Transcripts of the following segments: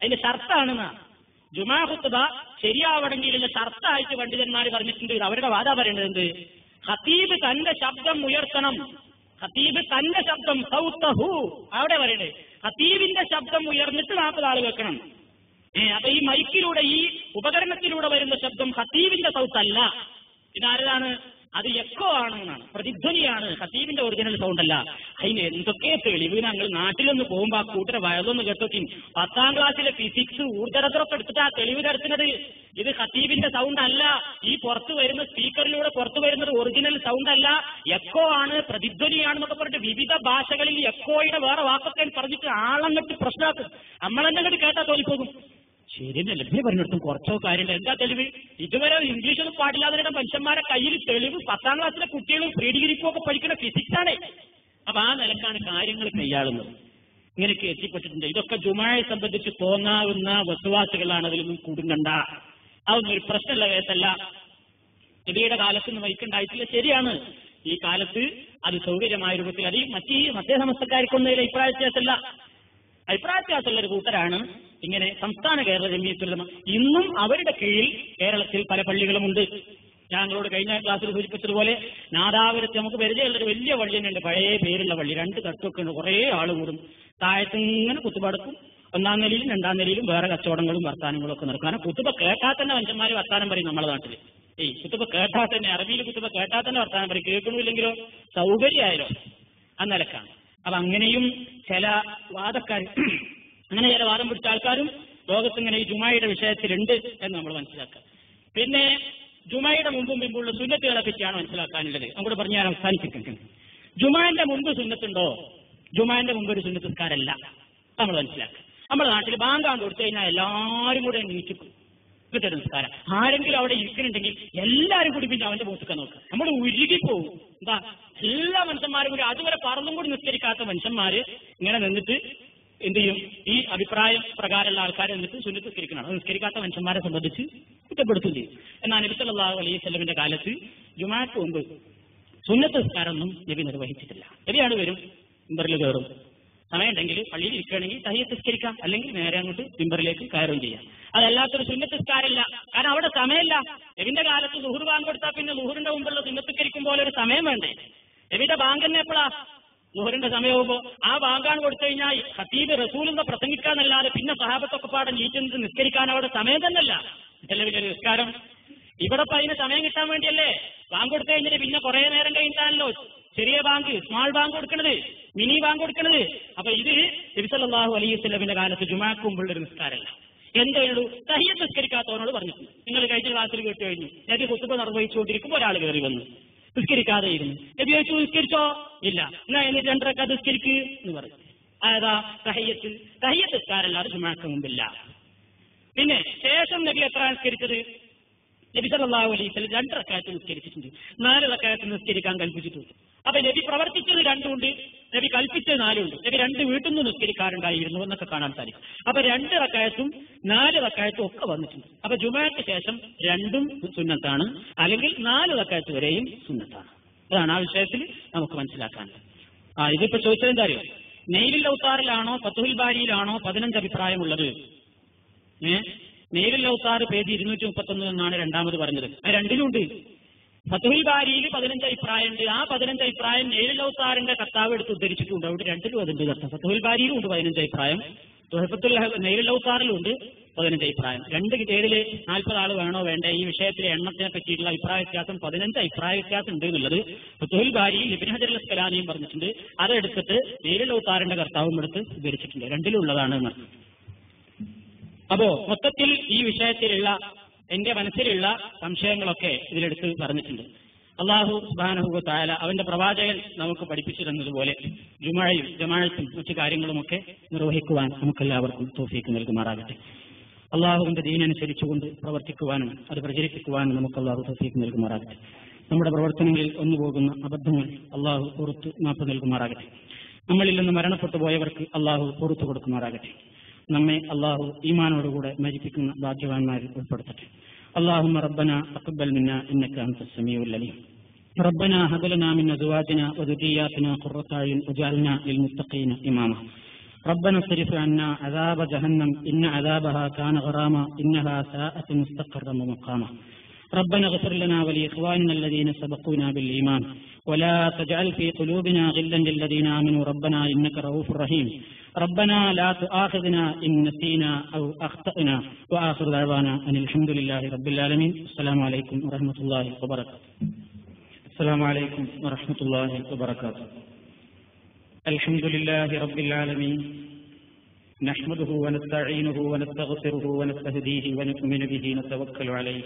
അതിന്റെ ഷർത്താണെന്നാ ജുമാ ഖുത്തുബ ശരിയാവണമെങ്കിലുള്ള ഷർത്തായിട്ട് പണ്ഡിതന്മാർ പറഞ്ഞിട്ടുണ്ട് ഇത് അവരുടെ വാദ പറയേണ്ടത് എന്ത് ഖത്തീബ് തന്റെ ശബ്ദം ഉയർത്തണം ഖത്തീബ് തന്റെ ശബ്ദം സൗത്തഹു അവിടെ പറയണേ ഖത്തീബിന്റെ ശബ്ദം ഉയർന്നിട്ട് നാൽപ്പത് ആൾ വെക്കണം ഏ അപ്പൊ ഈ മൈക്കിലൂടെ ഈ ഉപകരണത്തിലൂടെ വരുന്ന ശബ്ദം ഖത്തീബിന്റെ സൗത്തല്ല ഇതാരതാണ് അത് എക്കോ ആണ് എന്നാണ് പ്രതിധ്വനിയാണ് ഖത്തീബിന്റെ ഒറിജിനൽ സൗണ്ട് അല്ല അതിന് എന്തൊക്കെ തെളിവ് ഞങ്ങൾ നാട്ടിലൊന്ന് പോകുമ്പോ ആ കൂട്ടരെ വയലൊന്ന് കേട്ടോക്കി പത്താം ക്ലാസ്സിലെ ഫിസിക്സ് ഊർജരത്രൊക്കെ എടുത്തിട്ട് ആ തെളിവ് തരത്തുന്നത് ഇത് ഖത്തീബിന്റെ സൗണ്ട് അല്ല ഈ പുറത്തു വരുന്ന സ്പീക്കറിലൂടെ പുറത്തു വരുന്നത് ഒറിജിനൽ സൗണ്ട് അല്ല എക്കോ ആണ് പ്രതിധ്വനിയാണെന്നൊക്കെ പറഞ്ഞിട്ട് വിവിധ ഭാഷകളിൽ എക്കോയുടെ വേറെ വാക്കൊക്കെ പറഞ്ഞിട്ട് ആളങ്ങട്ട് പ്രശ്നമാക്കും നമ്മളെന്നെ കേട്ടാ തോന്നിപ്പോകും ശരിയല്ല ലഭ്യ പറഞ്ഞിടത്തും കുറച്ചോ കാര്യമില്ല എന്താ തെളിവ് ഇതുവരെ ഇംഗ്ലീഷൊന്നും പാടില്ലാതെ മനുഷ്യന്മാരെ കയ്യിൽ തെളിവ് പത്താം ക്ലാസ്സിലെ കുട്ടികളും പ്രീ ഡിഗ്രിക്കും ഒക്കെ പഠിക്കുന്ന ഫിസിക്സ് ആണ് അപ്പൊ ആ നിലക്കാണ് കാര്യങ്ങൾ കൈയാളുന്നത് ഇങ്ങനെയൊക്കെ എത്തിപ്പെട്ടിട്ടുണ്ട് ഇതൊക്കെ ജുമായെ സംബന്ധിച്ച് തോന്നാവുന്ന വസുവാസുകളാണ് അതിലൊന്നും കുടുങ്ങണ്ട അതൊന്നും ഒരു പ്രശ്നമുള്ള കേസല്ല നബിയുടെ കാലത്ത് നിന്ന് വൈക്കുണ്ടായിട്ടില്ല ശരിയാണ് ഈ കാലത്ത് അത് സൗകര്യമായ രൂപത്തിൽ അത് ഈ മറ്റേ മറ്റേ സമസ്തക്കാർക്കൊന്നും ഇതിൽ അഭിപ്രായ വ്യത്യാസമല്ല അഭിപ്രായ വ്യത്യാസമുള്ള ഒരു കൂട്ടരാണ് ഇങ്ങനെ സംസ്ഥാന കേരള ജമീയത്തുലമ ഇന്നും അവരുടെ കീഴിൽ കേരളത്തിൽ പല പള്ളികളുമുണ്ട് ഞങ്ങളോട് കഴിഞ്ഞ ക്ലാസ്സിൽ സൂചിപ്പിച്ചതുപോലെ നാദാപുരത്ത് നമുക്ക് പരിചയമുള്ള ഒരു വലിയ പള്ളി തന്നെയുണ്ട് പഴയ പേരുള്ള പള്ളി രണ്ട് തട്ടൊക്കെ ഉണ്ട് കുറേ ആൾ കൂടും താഴത്ത് ഇങ്ങനെ കുത്തുപടക്കും ഒന്നാം നിലയിലും രണ്ടാം നിലയിലും വേറെ കച്ചവടങ്ങളും വർത്താനങ്ങളും ഒക്കെ നടക്കും കാരണം കുത്തുബ കേട്ടാൽ തന്നെ മനുഷ്യന്മാർ വർത്താനം പറയും നമ്മുടെ നാട്ടിൽ ഏയ് കുത്തുബ കേട്ടാൽ തന്നെ അറബിയിൽ കുത്തുബ കേട്ടാൽ തന്നെ വർത്താനം പറയും കേൾക്കണമില്ലെങ്കിലോ സൗകര്യമായാലോ ആ നിലക്കാണ് അപ്പൊ അങ്ങനെയും ചില വാദക്കാർ അങ്ങനെ ചില വാദം പിടിച്ച ആൾക്കാരും ലോകത്ത് ഇങ്ങനെ ഈ ജുമായുടെ വിഷയത്തിലുണ്ട് എന്ന് നമ്മൾ മനസ്സിലാക്കുക പിന്നെ ജുമായുടെ മുമ്പും പിമ്പുള്ള സുന്നത്തുകളെ പറ്റിയാണ് മനസ്സിലാക്കാനുള്ളത് അങ്ങോട്ട് പറഞ്ഞ് ഞാൻ അവസാനിപ്പിക്കുന്നത് ജുമാന്റെ മുമ്പ് സുന്നത്തുണ്ടോ ജുമാന്റെ മുമ്പ് ഒരു സുന്നത്തുകാരല്ല നമ്മൾ മനസ്സിലാക്കുക നമ്മുടെ നാട്ടിൽ ബാങ്കാൻ കൊടുത്തു കഴിഞ്ഞാൽ എല്ലാവരും കൂടെ നീച്ചിക്കും എന്നിട്ടൊരു നിസ്കാരം ആരെങ്കിലും അവിടെ ഇരിക്കുന്നുണ്ടെങ്കിൽ എല്ലാവരും കൂടി പിന്നെ അവന്റെ മുഖത്തൊക്കെ നോക്കുക നമ്മൾ ഉരുകിപ്പോവും എന്താ എല്ലാ മനുഷ്യന്മാരും കൂടി അതുവരെ പറന്നും കൂടി നിസ്കരിക്കാത്ത മനുഷ്യന്മാര് ഇങ്ങനെ നിന്നിട്ട് എന്ത് ചെയ്യും ഈ അഭിപ്രായ പ്രകാരമുള്ള ആൾക്കാർ എന്നിട്ട് സുന്നത്ത് നിസ്കരിക്കണം അത് നിസ്കരിക്കാത്ത മനുഷ്യന്മാരെ സംബന്ധിച്ച് കുറ്റപ്പെടുത്തുകയും ചെയ്യും എന്നാൽ നബി സല്ലല്ലാഹു അലൈഹി സ്വലമിന്റെ കാലത്ത് ജുമാക്ക് മുമ്പ് സുന്നത്ത് നിസ്കാരമൊന്നും നബി നിർവഹിച്ചിട്ടില്ല നബിയാണ് വരും മിമ്പറിൽ കയറും സമയമുണ്ടെങ്കിൽ പള്ളിയിൽ ഇരിക്കുകയാണെങ്കിൽ തയ്യത്ത് നിസ്കരിക്കാം അല്ലെങ്കിൽ നേരെ അങ്ങോട്ട് മിമ്പറിലേക്ക് കയറുകയും ചെയ്യാം അതല്ലാത്തൊരു സുന്നത്ത് നിസ്കാരമില്ല കാരണം അവിടെ സമയമില്ല നബിന്റെ കാലത്ത് ലുഹുർ ബാങ്ക് കൊടുത്താൽ പിന്നെ ലുഹുറിന്റെ മുമ്പുള്ള സുന്നത്തിക്കരിക്കും പോലെ ഒരു സമയം വേണ്ടേ നബിന്റെ ബാങ്ക് തന്നെ എപ്പോഴാ ലുഹറിന്റെ സമയമാകുമ്പോ ആ ബാങ്കാണ് കൊടുത്തു കഴിഞ്ഞാൽ ഹത്തീബ് റസൂലിന്റെ പ്രസംഗിക്കാന്നല്ലാതെ പിന്നെ സഹാബത്തൊക്കെ പാടെ നീറ്റുന്നത് നിസ്കരിക്കാൻ അവിടെ സമയം തന്നെയല്ല ഇതല്ലേ വലിയൊരു നിസ്കാരം ഇവിടെ ഇപ്പൊ അതിന് സമയം കിട്ടാൻ വേണ്ടിയല്ലേ ബാങ്ക് കൊടുത്തു കഴിഞ്ഞാൽ പിന്നെ കുറെ നേരം കഴിഞ്ഞിട്ടാണല്ലോ ചെറിയ ബാങ്ക് സ്മാൾ ബാങ്ക് കൊടുക്കണത് മിനി ബാങ്ക് കൊടുക്കണത് അപ്പൊ ഇത് നബിസല്ലാഹു അലൈഹി സ്വലമിന്റെ കാലത്ത് ജുമാക്ക് മുമ്പുള്ള ഒരു നിസ്കാരമല്ല എന്തേ ഉള്ളൂ തഹിയത്ത് നിസ്കരിക്കാത്തവനോട് പറഞ്ഞിട്ടുണ്ട് നിങ്ങൾ കഴിഞ്ഞ ക്ലാസ്സിൽ കേട്ട് കഴിഞ്ഞു നബി കുത്തുബ നിർവഹിച്ചുകൊണ്ടിരിക്കുമ്പോൾ ഒരാൾ കയറി വന്നു നിസ്കരിക്കാതെ ഇരുന്നു നബി ചോദിച്ചു നിസ്കരിച്ചോ ഇല്ല എന്നാ എന്നിട്ട് രണ്ടരക്ക നിസ്കരിക്ക് എന്ന് പറഞ്ഞു അതാ തഹയ്യത്ത് തഹയ്യത്ത് നിസ്കാരമല്ലാതെ ജുമാക്ക് മുമ്പില്ല പിന്നെ ശേഷം നബി എത്ര നിസ്കരിച്ചത് നബി സല്ലല്ലാഹു അലൈഹി വസല്ലം രണ്ട് റക്കായത്ത് നിസ്കരിച്ചിട്ടുണ്ട് നാല് റക്കായത്ത് നിസ്കരിക്കാൻ കൽപ്പിച്ചിട്ടുണ്ട് അപ്പൊ നബി പ്രവർത്തിച്ചത് രണ്ടുമുണ്ട് നബി കൽപ്പിച്ചത് നാലുണ്ട് നബി രണ്ട് വീട്ടിൽ നിന്ന് നിസ്കരിക്കാറുണ്ടായിരുന്നു എന്നൊക്കെ കാണാൻ സാധിക്കും അപ്പൊ രണ്ട് റക്കായത്തും നാല് റക്കായത്തും ഒക്കെ വന്നിട്ടുണ്ട് അപ്പൊ ജുമാക്ക് ശേഷം രണ്ടും സുന്നത്താണ് അല്ലെങ്കിൽ നാല് റക്കായത്ത് വരെയും സുന്നത്താണ് അതാണ് ആ വിഷയത്തിൽ നമുക്ക് മനസ്സിലാക്കാനുള്ളത് ആ ഇതിപ്പോ ചോദിച്ചത് എന്താ അറിയോ നെയ്ലിൽ ഔത്താറിലാണോ ഫത്തുഹിൽ ബാരിയിലാണോ പതിനഞ്ച് അഭിപ്രായമുള്ളത് ഏ നേരിൽ ഔത്താറ് പേജ് ഇരുന്നൂറ്റി മുപ്പത്തൊന്ന് എന്നാണ് രണ്ടാമത് പറഞ്ഞത് അത് രണ്ടിലുണ്ട് ഫത്തുഹിൽ ബാരിയിൽ പതിനഞ്ച് അഭിപ്രായമുണ്ട് ആ പതിനഞ്ച് അഭിപ്രായം നേരിൽ ഔത്താറിന്റെ കർത്താവ് എടുത്ത് ഉദ്ധരിച്ചിട്ടുണ്ട് അവിടെ രണ്ടിലും അതിന്റെ അർത്ഥം ഫത്തുഹിൽ ബാരിയിലും ഉണ്ട് പതിനഞ്ച് അഭിപ്രായം തുഹഫത്തുൽ നേരിൽ ഔത്താറിലും ഉണ്ട് പതിനഞ്ച് അഭിപ്രായം രണ്ട് ഏതില് നാൽപ്പത് ആൾ വേണോ വേണ്ട ഈ വിഷയത്തിലെ എണ്ണത്തിനെ പറ്റിയിട്ടുള്ള അഭിപ്രായ വ്യത്യാസം പതിനഞ്ച് അഭിപ്രായ വ്യത്യാസം ഉണ്ട് എന്നുള്ളത് ഫത്തുഹിൽ ബാരിയിൽ ഇബിൻ ഹജർ അസ്കലാനിയും പറഞ്ഞിട്ടുണ്ട് അതെടുത്തിട്ട് നേരിൽ ഔത്താറിന്റെ കർത്താവും എടുത്ത് ഉദ്ധരിച്ചിട്ടുണ്ട് രണ്ടിലുള്ളതാണ് എന്നർത്ഥം അപ്പോ മൊത്തത്തിൽ ഈ വിഷയത്തിലുള്ള എന്റെ മനസ്സിലുള്ള സംശയങ്ങളൊക്കെ ഇതിലെടുത്ത് പറഞ്ഞിട്ടുണ്ട് അള്ളാഹു സുബാനഹു താല അവന്റെ പ്രവാചകൻ നമുക്ക് പഠിപ്പിച്ചു തന്നതുപോലെ ജുമാഴയും ജമാഴത്തും മറ്റു കാര്യങ്ങളുമൊക്കെ നിർവഹിക്കുവാൻ നമുക്കെല്ലാവർക്കും തോഫീക്ക് നൽകുമാറാകട്ടെ അള്ളാഹുവിന്റെ ദീനനുസരിച്ചുകൊണ്ട് പ്രവർത്തിക്കുവാനും അത് പ്രചരിപ്പിക്കുവാനും നമുക്ക് അള്ളാഹു തോഫീക്ക് നൽകുമാറാകട്ടെ നമ്മുടെ പ്രവർത്തനങ്ങളിൽ ഒന്നുപോകുന്ന അബദ്ധങ്ങൾ അള്ളാഹു പുറത്ത് മാപ്പ് നൽകുമാറാകട്ടെ നമ്മളിൽ നിന്ന് മരണപ്പെട്ടു പോയവർക്ക് അള്ളാഹു പുറത്തു കൊടുക്കുമാറാകട്ടെ നമ്മെ അള്ളാഹു ഈമാനോടുകൂടെ മരിപ്പിക്കുന്ന ഭാഗ്യവാന്മാരിൽ ഉൾപ്പെടുത്തട്ടെ اللهم ربنا تقبل منا انك انت السميع العليم ربنا هب لنا من ازواجنا وذرياتنا قرة اعين واجعلنا للمتقين اماما ربنا اصرف عنا عذاب جهنم إن عذابها كان غراما إنها ساءت مستقرا ومقاما ربنا اغفر لنا ولإخواننا الذين سبقونا بالإيمان ولا تجعل في قلوبنا غلا للذين آمنوا ربنا إنك رؤوف رحيم ربنا لا تؤاخذنا إن نسينا أو أخطأنا وآخر دعوانا أن الحمد لله رب العالمين السلام عليكم ورحمة الله وبركاته السلام عليكم ورحمة الله وبركاته الحمد لله رب العالمين نحمده ونستعينه ونستغفره ونستهديه ونؤمن به نتوكل عليه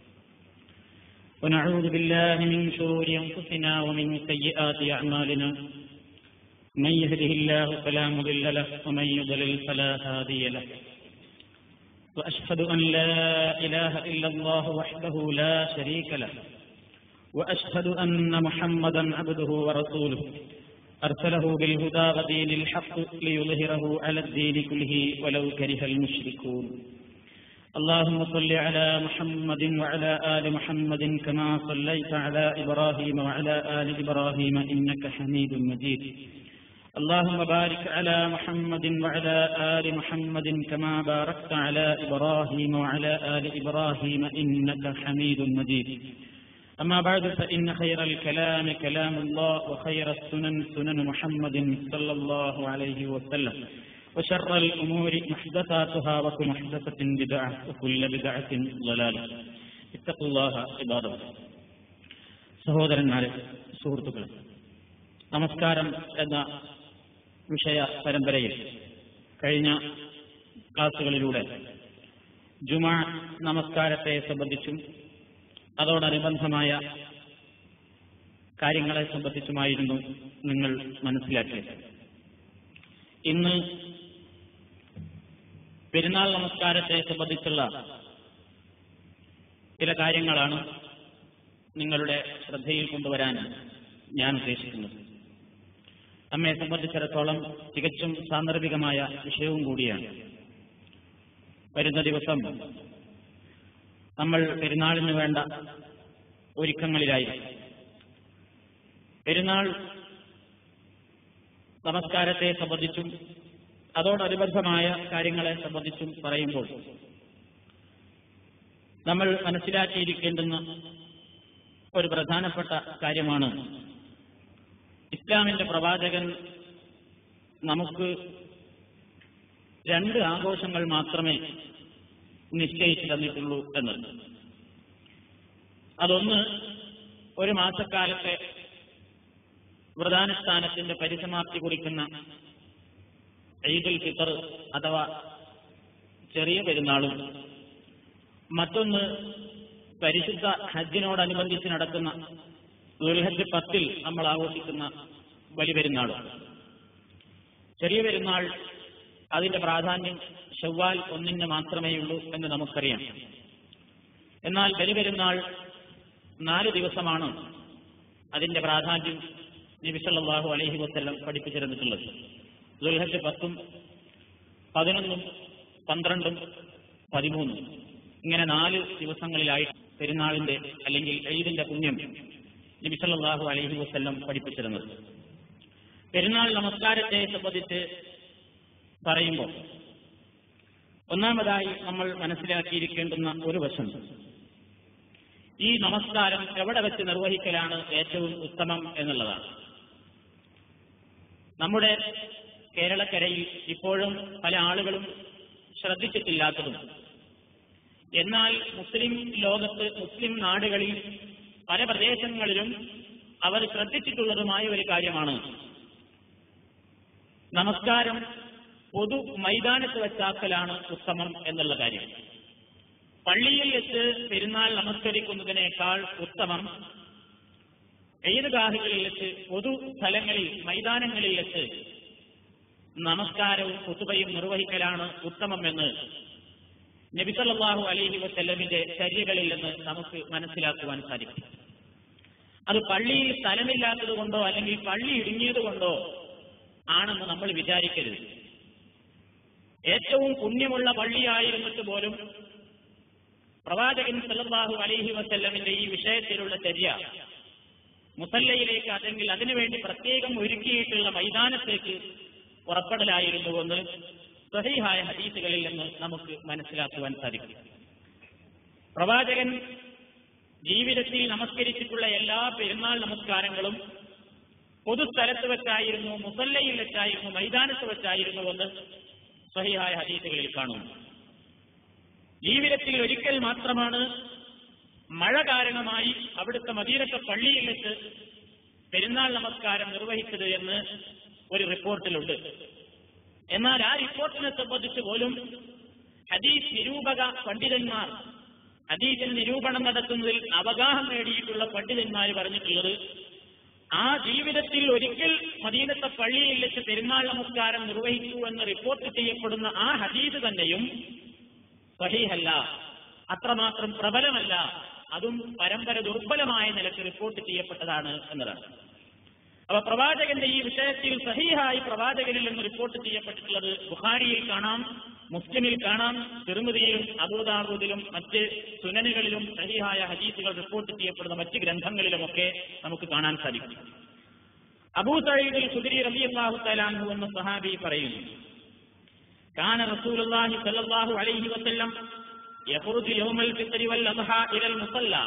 ونعوذ بالله من شرور أنفسنا ومن سيئات أعمالنا من يهده الله فلا مضل له ومن يضلل فلا هادي له وأشهد أن لا إله إلا الله وحده لا شريك له وأشهد أن محمدا عبده ورسوله أرسله بالهدى ودين الحق ليظهره على الدين كله ولو كره المشركون اللهم صل على محمد وعلى آل محمد كما صليت على إبراهيم وعلى آل إبراهيم إنك حميد مجيد اللهم بارك على محمد وعلى آل محمد كما باركت على إبراهيم وعلى آل إبراهيم إنك حميد مجيد أما بعد فإن خير الكلام كلام الله وخير السنن سنن محمد صلى الله عليه وسلم وشر الأمور محدثاتها وكل محدثة بدعة وكل بدعة ضلالة اتقوا الله عباد الله സഹോദരന്മാരെ സുഹൃത്തുക്കളെ നമസ്കാരം എന്ന വിഷയ പരമ്പരയിൽ കഴിഞ്ഞ ക്ലാസുകളിലൂടെ ജുമാ നമസ്കാരത്തെ സംബന്ധിച്ചും അതോടനുബന്ധമായ കാര്യങ്ങളെ സംബന്ധിച്ചുമായിരുന്നു നിങ്ങൾ മനസ്സിലാക്കിയത് ഇന്ന് പെരുന്നാൾ നമസ്കാരത്തെ സംബന്ധിച്ചുള്ള ചില കാര്യങ്ങളാണ് നിങ്ങളുടെ ശ്രദ്ധയിൽ കൊണ്ടുവരാൻ ഞാൻ ഉദ്ദേശിക്കുന്നത് നമ്മെ സംബന്ധിച്ചിടത്തോളം തികച്ചും സാന്ദർഭികമായ വിഷയവും കൂടിയാണ് വരുന്ന ദിവസം നമ്മൾ പെരുന്നാളിന് വേണ്ട ഒരുക്കങ്ങളിലായി പെരുന്നാൾ നമസ്കാരത്തെ സംബന്ധിച്ചും അതോടനുബന്ധമായ കാര്യങ്ങളെ സംബന്ധിച്ചും പറയുമ്പോൾ നമ്മൾ മനസ്സിലാക്കിയിരിക്കേണ്ടുന്ന ഒരു പ്രധാനപ്പെട്ട കാര്യമാണ് ഇസ്ലാമിന്റെ പ്രവാചകൻ നമുക്ക് രണ്ട് ആഘോഷങ്ങൾ മാത്രമേ നിശ്ചയിച്ചു തന്നിട്ടുള്ളൂ എന്നത് അതൊന്ന് ഒരു മാസക്കാലത്തെ വ്രതാനുഷ്ഠാനത്തിന്റെ പരിസമാപ്തി കുറിക്കുന്ന ഈദുൽ ഫിത്തർ അഥവാ ചെറിയ പെരുന്നാളും മറ്റൊന്ന് പരിശുദ്ധ ഹജ്ജിനോടനുബന്ധിച്ച് നടക്കുന്ന ദുൽഹജ്ജ് പത്തിൽ നമ്മൾ ആഘോഷിക്കുന്ന വലിയ പെരുന്നാളും ചെറിയ പെരുന്നാൾ അതിന്റെ പ്രാധാന്യം ഷവ്വാൽ ഒന്നിന് മാത്രമേ ഉള്ളൂ എന്ന് നമുക്കറിയാം എന്നാൽ ബലിപെരുന്നാൾ നാല് ദിവസമാണ് അതിന്റെ പ്രാധാന്യം നബിസല്ലാഹു അലൈഹി വസ്ല്ലം പഠിപ്പിച്ചിരുന്നിട്ടുള്ളത് ദുൽഹജ് പത്തും പതിനൊന്നും പന്ത്രണ്ടും പതിമൂന്നും ഇങ്ങനെ നാല് ദിവസങ്ങളിലായി പെരുന്നാളിന്റെ അല്ലെങ്കിൽ ഈദിന്റെ പുണ്യം നബിസല്ലാഹു അലൈഹി വസ്ല്ലം പഠിപ്പിച്ചിരുന്നത് പെരുന്നാൾ നമസ്കാരത്തെ സംബന്ധിച്ച് പറയുമ്പോൾ ഒന്നാമതായി നമ്മൾ മനസ്സിലാക്കിയിരിക്കേണ്ടുന്ന ഒരു വശം ഈ നമസ്കാരം എവിടെ വെച്ച് നിർവഹിക്കലാണ് ഏറ്റവും ഉത്തമം എന്നുള്ളതാണ് നമ്മുടെ കേരളക്കരയിൽ ഇപ്പോഴും പല ആളുകളും ശ്രദ്ധിച്ചിട്ടില്ലാത്തതും എന്നാൽ മുസ്ലിം ലോകത്ത് മുസ്ലിം നാടുകളിൽ പല പ്രദേശങ്ങളിലും അവർ ശ്രദ്ധിച്ചിട്ടുള്ളതുമായ ഒരു കാര്യമാണ് നമസ്കാരം പൊതു മൈതാനത്ത് വെച്ചാക്കലാണ് ഉത്തമം എന്നുള്ള കാര്യം പള്ളിയിൽ വെച്ച് പെരുന്നാൾ നമസ്കരിക്കുന്നതിനേക്കാൾ ഉത്തമം ഈദ്ഗാഹുകളിൽ വെച്ച് പൊതു സ്ഥലങ്ങളിൽ മൈതാനങ്ങളിൽ വെച്ച് നമസ്കാരവും കുത്തുബയും നിർവഹിക്കലാണ് ഉത്തമമെന്ന് നബിസല്ലാഹു അലൈഹി വസ്ല്ലമിന്റെ ചര്യകളിൽ നിന്ന് നമുക്ക് മനസ്സിലാക്കുവാൻ സാധിക്കും അത് പള്ളിയിൽ സ്ഥലമില്ലാത്തത് കൊണ്ടോ അല്ലെങ്കിൽ പള്ളി ഇടുങ്ങിയത് കൊണ്ടോ ആണെന്ന് നമ്മൾ വിചാരിക്കരുത് ഏറ്റവും പുണ്യമുള്ള പള്ളിയായിരുന്നിട്ട് പോലും പ്രവാചകൻ സല്ലല്ലാഹു അലൈഹി വസല്ലമിന്റെ ഈ വിഷയത്തിലുള്ള ചര്യ മുസല്ലയിലേക്ക് അല്ലെങ്കിൽ അതിനുവേണ്ടി പ്രത്യേകം ഒരുക്കിയിട്ടുള്ള മൈതാനത്തേക്ക് പുറപ്പെടലായിരുന്നുവെന്ന് സഹിഹായ ഹദീസുകളിൽ നിന്ന് നമുക്ക് മനസ്സിലാക്കുവാൻ സാധിക്കും പ്രവാചകൻ ജീവിതത്തിൽ നമസ്കരിച്ചിട്ടുള്ള എല്ലാ പെരുന്നാൾ നമസ്കാരങ്ങളും പൊതുസ്ഥലത്ത് വെച്ചായിരുന്നു മുസല്ലയിൽ വെച്ചായിരുന്നു മൈതാനത്ത് വെച്ചായിരുന്നുവെന്ന് സഹിഹായ ഹദീസുകളിൽ കാണുന്നു ജീവിതത്തിൽ ഒരിക്കൽ മാത്രമാണ് മഴ കാരണമായി അവിടുത്തെ മദീനത്തെ പള്ളിയിൽ വെച്ച് പെരുന്നാൾ നമസ്കാരം നിർവഹിച്ചത് എന്ന് ഒരു റിപ്പോർട്ടിലുണ്ട് എന്നാൽ ആ റിപ്പോർട്ടിനെ സംബന്ധിച്ച് പോലും ഹദീസ് നിരൂപക പണ്ഡിതന്മാർ ഹദീസിന് നിരൂപണം നടത്തുന്നതിൽ അവഗാഹം നേടിയിട്ടുള്ള പണ്ഡിതന്മാർ പറഞ്ഞിട്ടുള്ളത് ആ ജീവിതത്തിൽ ഒരിക്കൽ മദീനത്തെ പള്ളിയിൽ വെച്ച് പെരുന്നാൾ നമസ്കാരം നിർവഹിച്ചു എന്ന് റിപ്പോർട്ട് ചെയ്യപ്പെടുന്ന ആ ഹദീസ് തന്നെയും സഹീഹല്ല അത്രമാത്രം പ്രബലമല്ല അതും പരമ്പര ദുർബലമായ നിലക്ക് റിപ്പോർട്ട് ചെയ്യപ്പെട്ടതാണ് എന്നതാണ് അപ്പൊ പ്രവാചകന്റെ ഈ വിഷയത്തിൽ സഹീഹായി പ്രവാചകനിൽ നിന്ന് റിപ്പോർട്ട് ചെയ്യപ്പെട്ടിട്ടുള്ളത് ബുഹാരിയിൽ കാണാം മുസ്ലിമിൽ കാണാം തിരുമതിയിലും അബൂദാബൂദിലും മറ്റ് സുനനുകളിലും സഹീഹായ ഹദീസുകൾ റിപ്പോർട്ട് ചെയ്യപ്പെടുന്ന മറ്റ് ഗ്രന്ഥങ്ങളിലുമൊക്കെ നമുക്ക് കാണാൻ സാധിക്കും അബൂ സയ്യിദുൽ ഖുദരി റളിയല്ലാഹു തആലാഹു എന്ന സഹാബി പറയുന്നു കാന റസൂലുള്ളാഹി സ്വല്ലല്ലാഹു അലൈഹി വസല്ലം യഖ്റുജു യൗമൽ ഫിത്രി വൽ അദ്ഹ ഇലൽ മുസല്ല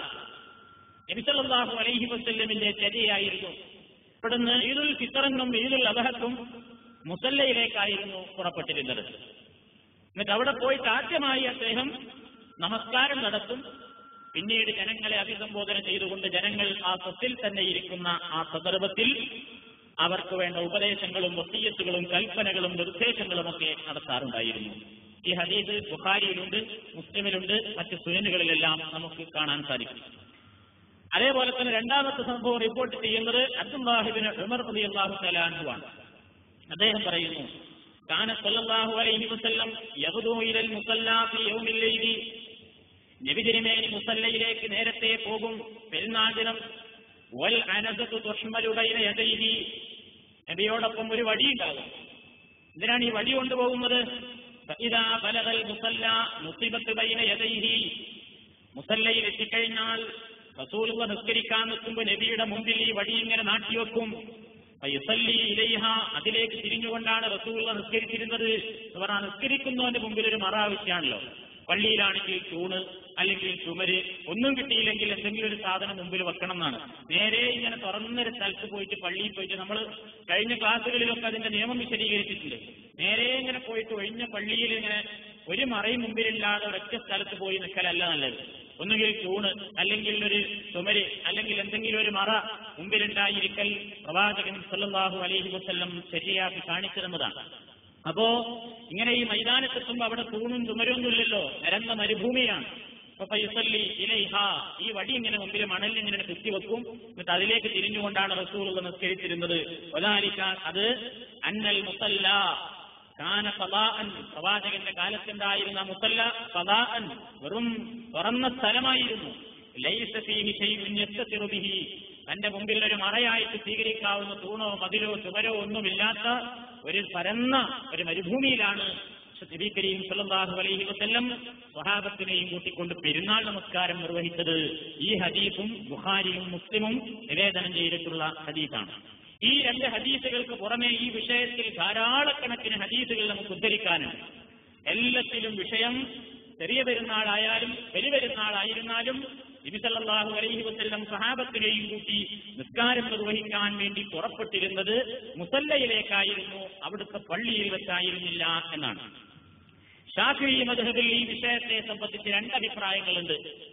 നബി സല്ലല്ലാഹു അലൈഹി വസല്ലമിന്റെ ചര്യയായിരുന്നു ഇവിടുന്ന് ഈദുൽ ഫിത്തറെന്നും ഈദുൽ അദഹത്തും മുസല്ലയിലേക്കായിരുന്നു പുറപ്പെട്ടിരുന്നത് എന്നിട്ട് അവിടെ പോയിട്ട് ആദ്യമായി അദ്ദേഹം നമസ്കാരം നടത്തും പിന്നീട് ജനങ്ങളെ അഭിസംബോധന ചെയ്തുകൊണ്ട് ജനങ്ങൾ ആ സ്വത്തിൽ തന്നെ ഇരിക്കുന്ന ആ സന്ദർഭത്തിൽ അവർക്ക് വേണ്ട ഉപദേശങ്ങളും വസീയത്തുകളും കൽപ്പനകളും നിർദ്ദേശങ്ങളുമൊക്കെ നടത്താറുണ്ടായിരുന്നു ഈ ഹദീസ് ബുഖാരിയിലുണ്ട് മുസ്ലിമിലുണ്ട് മറ്റ് സുനനുകളിലെല്ലാം നമുക്ക് കാണാൻ സാധിക്കും അതേപോലെ തന്നെ രണ്ടാമത്തെ സംഭവം റിപ്പോർട്ട് ചെയ്യുന്നത് അബ്ദുല്ലാഹിബിന് ഉമർ അലി അള്ളാഹു തലാൻഹുവാണ് അദ്ദേഹം പറയുന്നു കാന സല്ലല്ലാഹു അലൈഹി വസല്ലം യഹ്ദു ഇലൽ മുസല്ലാ ഫി യൗമിൽ ലൈലി നബി തിരുമേനി മുസല്ലയിലേക്ക് നേരത്തെ പോകും പെരുന്നാൾ ദിനം വൽ അനസത്തു തുഷ്മലു ബൈന യദൈഹി നബിയോടൊപ്പം ഒരു വടി ഉണ്ടാകും എന്തിനാണ് ഈ വടി കൊണ്ടുപോകുന്നത് ഫഇദാ ബലഗൽ മുസല്ല മുസിബത്ത് ബൈന യദൈഹി മുസല്ലയിൽ എത്തിക്കഴിഞ്ഞാൽ റസൂലുള്ള നിസ്കരിക്കാൻ നിൽക്കുമ്പോൾ നബിയുടെ മുമ്പിൽ ഈ വടി ഇങ്ങനെ നാട്ടിവെക്കും ഫയസല്ലി ഇലൈഹ അതിലേക്ക് തിരിഞ്ഞുകൊണ്ടാണ് റസൂലുള്ള നിസ്കരിച്ചിരുന്നത് എന്ന് പറഞ്ഞാൽ നിസ്കരിക്കുന്നവന്റെ മുമ്പിൽ ഒരു മറ ആവശ്യമാണല്ലോ പള്ളിയിലാണെങ്കിൽ തൂണ് അല്ലെങ്കിൽ ചുമര് ഒന്നും കിട്ടിയില്ലെങ്കിൽ എന്തെങ്കിലും ഒരു സാധനം മുമ്പിൽ വെക്കണം എന്നാണ് നേരെ ഇങ്ങനെ തുറന്നൊരു സ്ഥലത്ത് പോയിട്ട് പള്ളിയിൽ പോയിട്ട് നമ്മൾ കഴിഞ്ഞ ക്ലാസ്സുകളിലൊക്കെ അതിന്റെ നിയമം വിശദീകരിച്ചിട്ടുണ്ട് നേരെ ഇങ്ങനെ പോയിട്ട് ഒഴിഞ്ഞ പള്ളിയിൽ ഇങ്ങനെ ഒരു മറയും മുമ്പിലില്ലാതെ ഒരൊറ്റ സ്ഥലത്ത് പോയി നിൽക്കലല്ല നല്ലത് ഒന്നുകിൽ തൂണ് അല്ലെങ്കിൽ ഒരു ചുമര് അല്ലെങ്കിൽ എന്തെങ്കിലും ഒരു മറ മുമ്പിലുണ്ടായിരിക്കൽ പ്രവാചകൻ സല്ലല്ലാഹു അലൈഹി വസല്ലം ശരിയാക്കി കാണിച്ചു തന്നതാണ് അപ്പോ ഇങ്ങനെ ഈ മൈതാനത്തെത്തുമ്പോ അവിടെ തൂണും ചുമരൊന്നുമില്ലല്ലോ നിരന്ന മരുഭൂമിയാണ് അപ്പൊ ഫൈസല്ലി ഇലൈഹ ഈ വടി ഇങ്ങനെ മുമ്പിൽ മണലിൽ ഇങ്ങനെ കുത്തിവെക്കും എന്നിട്ട് അതിലേക്ക് തിരിഞ്ഞുകൊണ്ടാണ് റസൂൽ നിസ്കരിച്ചിരുന്നത് ഒലാലിക്ക അത് അന്നൽ മുസല്ല കാന സദാഅൻ പ്രവാചകന്റെ കാലത്തുണ്ടായിരുന്ന മുസല്ല സദാഅൻ വെറും തുറന്ന സ്ഥലമായിരുന്നു ലൈസ ഫീഹി ശൈഉൻ യസ്തതിറു ബിഹി തന്റെ മുമ്പിൽ ഒരു മറയായിട്ട് സ്വീകരിക്കാവുന്ന തൂണോ മതിലോ ചുമരോ ഒന്നുമില്ലാത്ത ഒരു പരന്ന ഒരു മരുഭൂമിയിലാണ് നബി കരീം സല്ലല്ലാഹു അലൈഹി വസല്ലം സ്വഹാബത്തിനെയും കൂട്ടിക്കൊണ്ട് പെരുന്നാൾ നമസ്കാരം നിർവഹിച്ചത് ഈ ഹദീസും ബുഖാരിയും മുസ്ലിമും നിവേദനം ചെയ്തിട്ടുള്ള ഹദീസാണ് ഈ രണ്ട് ഹദീസുകൾക്ക് പുറമെ ഈ വിഷയത്തിൽ ധാരാളക്കണക്കിന് ഹദീസുകൾ നമുക്ക് ഉദ്ധരിക്കാനുണ്ട് എല്ലാത്തിലും വിഷയം ചെറിയ പെരുന്നാളായാലും വലിയ പെരുന്നാളായിരുന്നാലും നബിസല്ലാഹു അലൈഹി വസ്ല്ലം സഹാബത്തിനെയും കൂട്ടി നിസ്കാരം നിർവഹിക്കാൻ വേണ്ടി പുറപ്പെട്ടിരുന്നത് മുസല്ലയിലേക്കായിരുന്നു അവിടുത്തെ പള്ളിയിൽ വെച്ചായിരുന്നില്ല എന്നാണ് ഷാഫി മധുഹബിൽ ഈ വിഷയത്തെ സംബന്ധിച്ച് രണ്ട് അഭിപ്രായങ്ങളുണ്ട്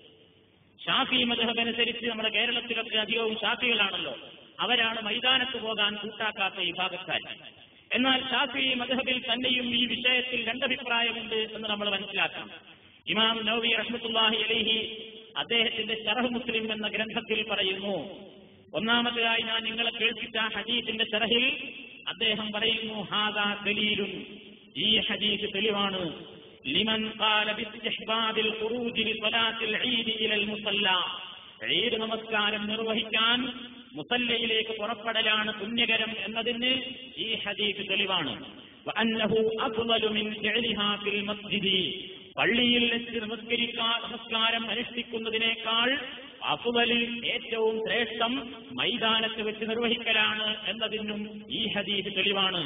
ഷാഫി മധുഹബ് അനുസരിച്ച് നമ്മുടെ കേരളത്തിലൊക്കെ അധികവും ഷാഫികളാണല്ലോ അവരാണ് മൈതാനത്ത് പോകാൻ കൂട്ടാക്കാത്ത വിഭാഗക്കാർ എന്നാൽ ഷാഫി മധുഹബിൽ തന്നെയും ഈ വിഷയത്തിൽ രണ്ടഭിപ്രായമുണ്ട് എന്ന് നമ്മൾ മനസ്സിലാക്കണം ഇമാം നൌവി റഹ്മത്തുല്ലാഹി അലൈഹി അദ്ദേഹത്തിന്റെ ഷറഹ് മുസ്ലിം എന്ന ഗ്രന്ഥത്തിൽ പറയുന്നു ഒന്നാമതായി ഞാൻ നിങ്ങളെ കേൾപ്പിച്ച ഹദീസിന്റെ ഷറഹിൽ അദ്ദേഹം പറയുന്നു ഹാദാ ദലീലും ഈ ഹദീസ് തെളിവാണ് ലിമൻ ഖാല ബിസ്തിഹ്ബാബിൽ ഖുറൂജി ലിസലാത്തിൽ ഈദ് ഇലൽ മുസല്ല ഈദ് നമസ്കാരം നിർവഹിക്കാൻ മുസല്ലയിലേക്ക് പുറപ്പെടലാണ് പുണ്യകരം എന്നതിന് ഈ ഹദീസ് തെളിവാണ് വഅന്നഹു അഫ്ളലു മിൻ ഫിഅലിഹാ ഫിൽ മസ്ജിദി പള്ളിയിൽ വെച്ച് നമസ്കരിക്കാൻ നമസ്കാരം അനുഷ്ഠിക്കുന്നതിനേക്കാൾ അഫുവലിൽ ഏറ്റവും ശ്രേഷ്ഠം മൈതാനത്ത് വെച്ച് നിർവഹിക്കലാണ് എന്നതിനും ഈ ഹദീസ് തെളിവാണ്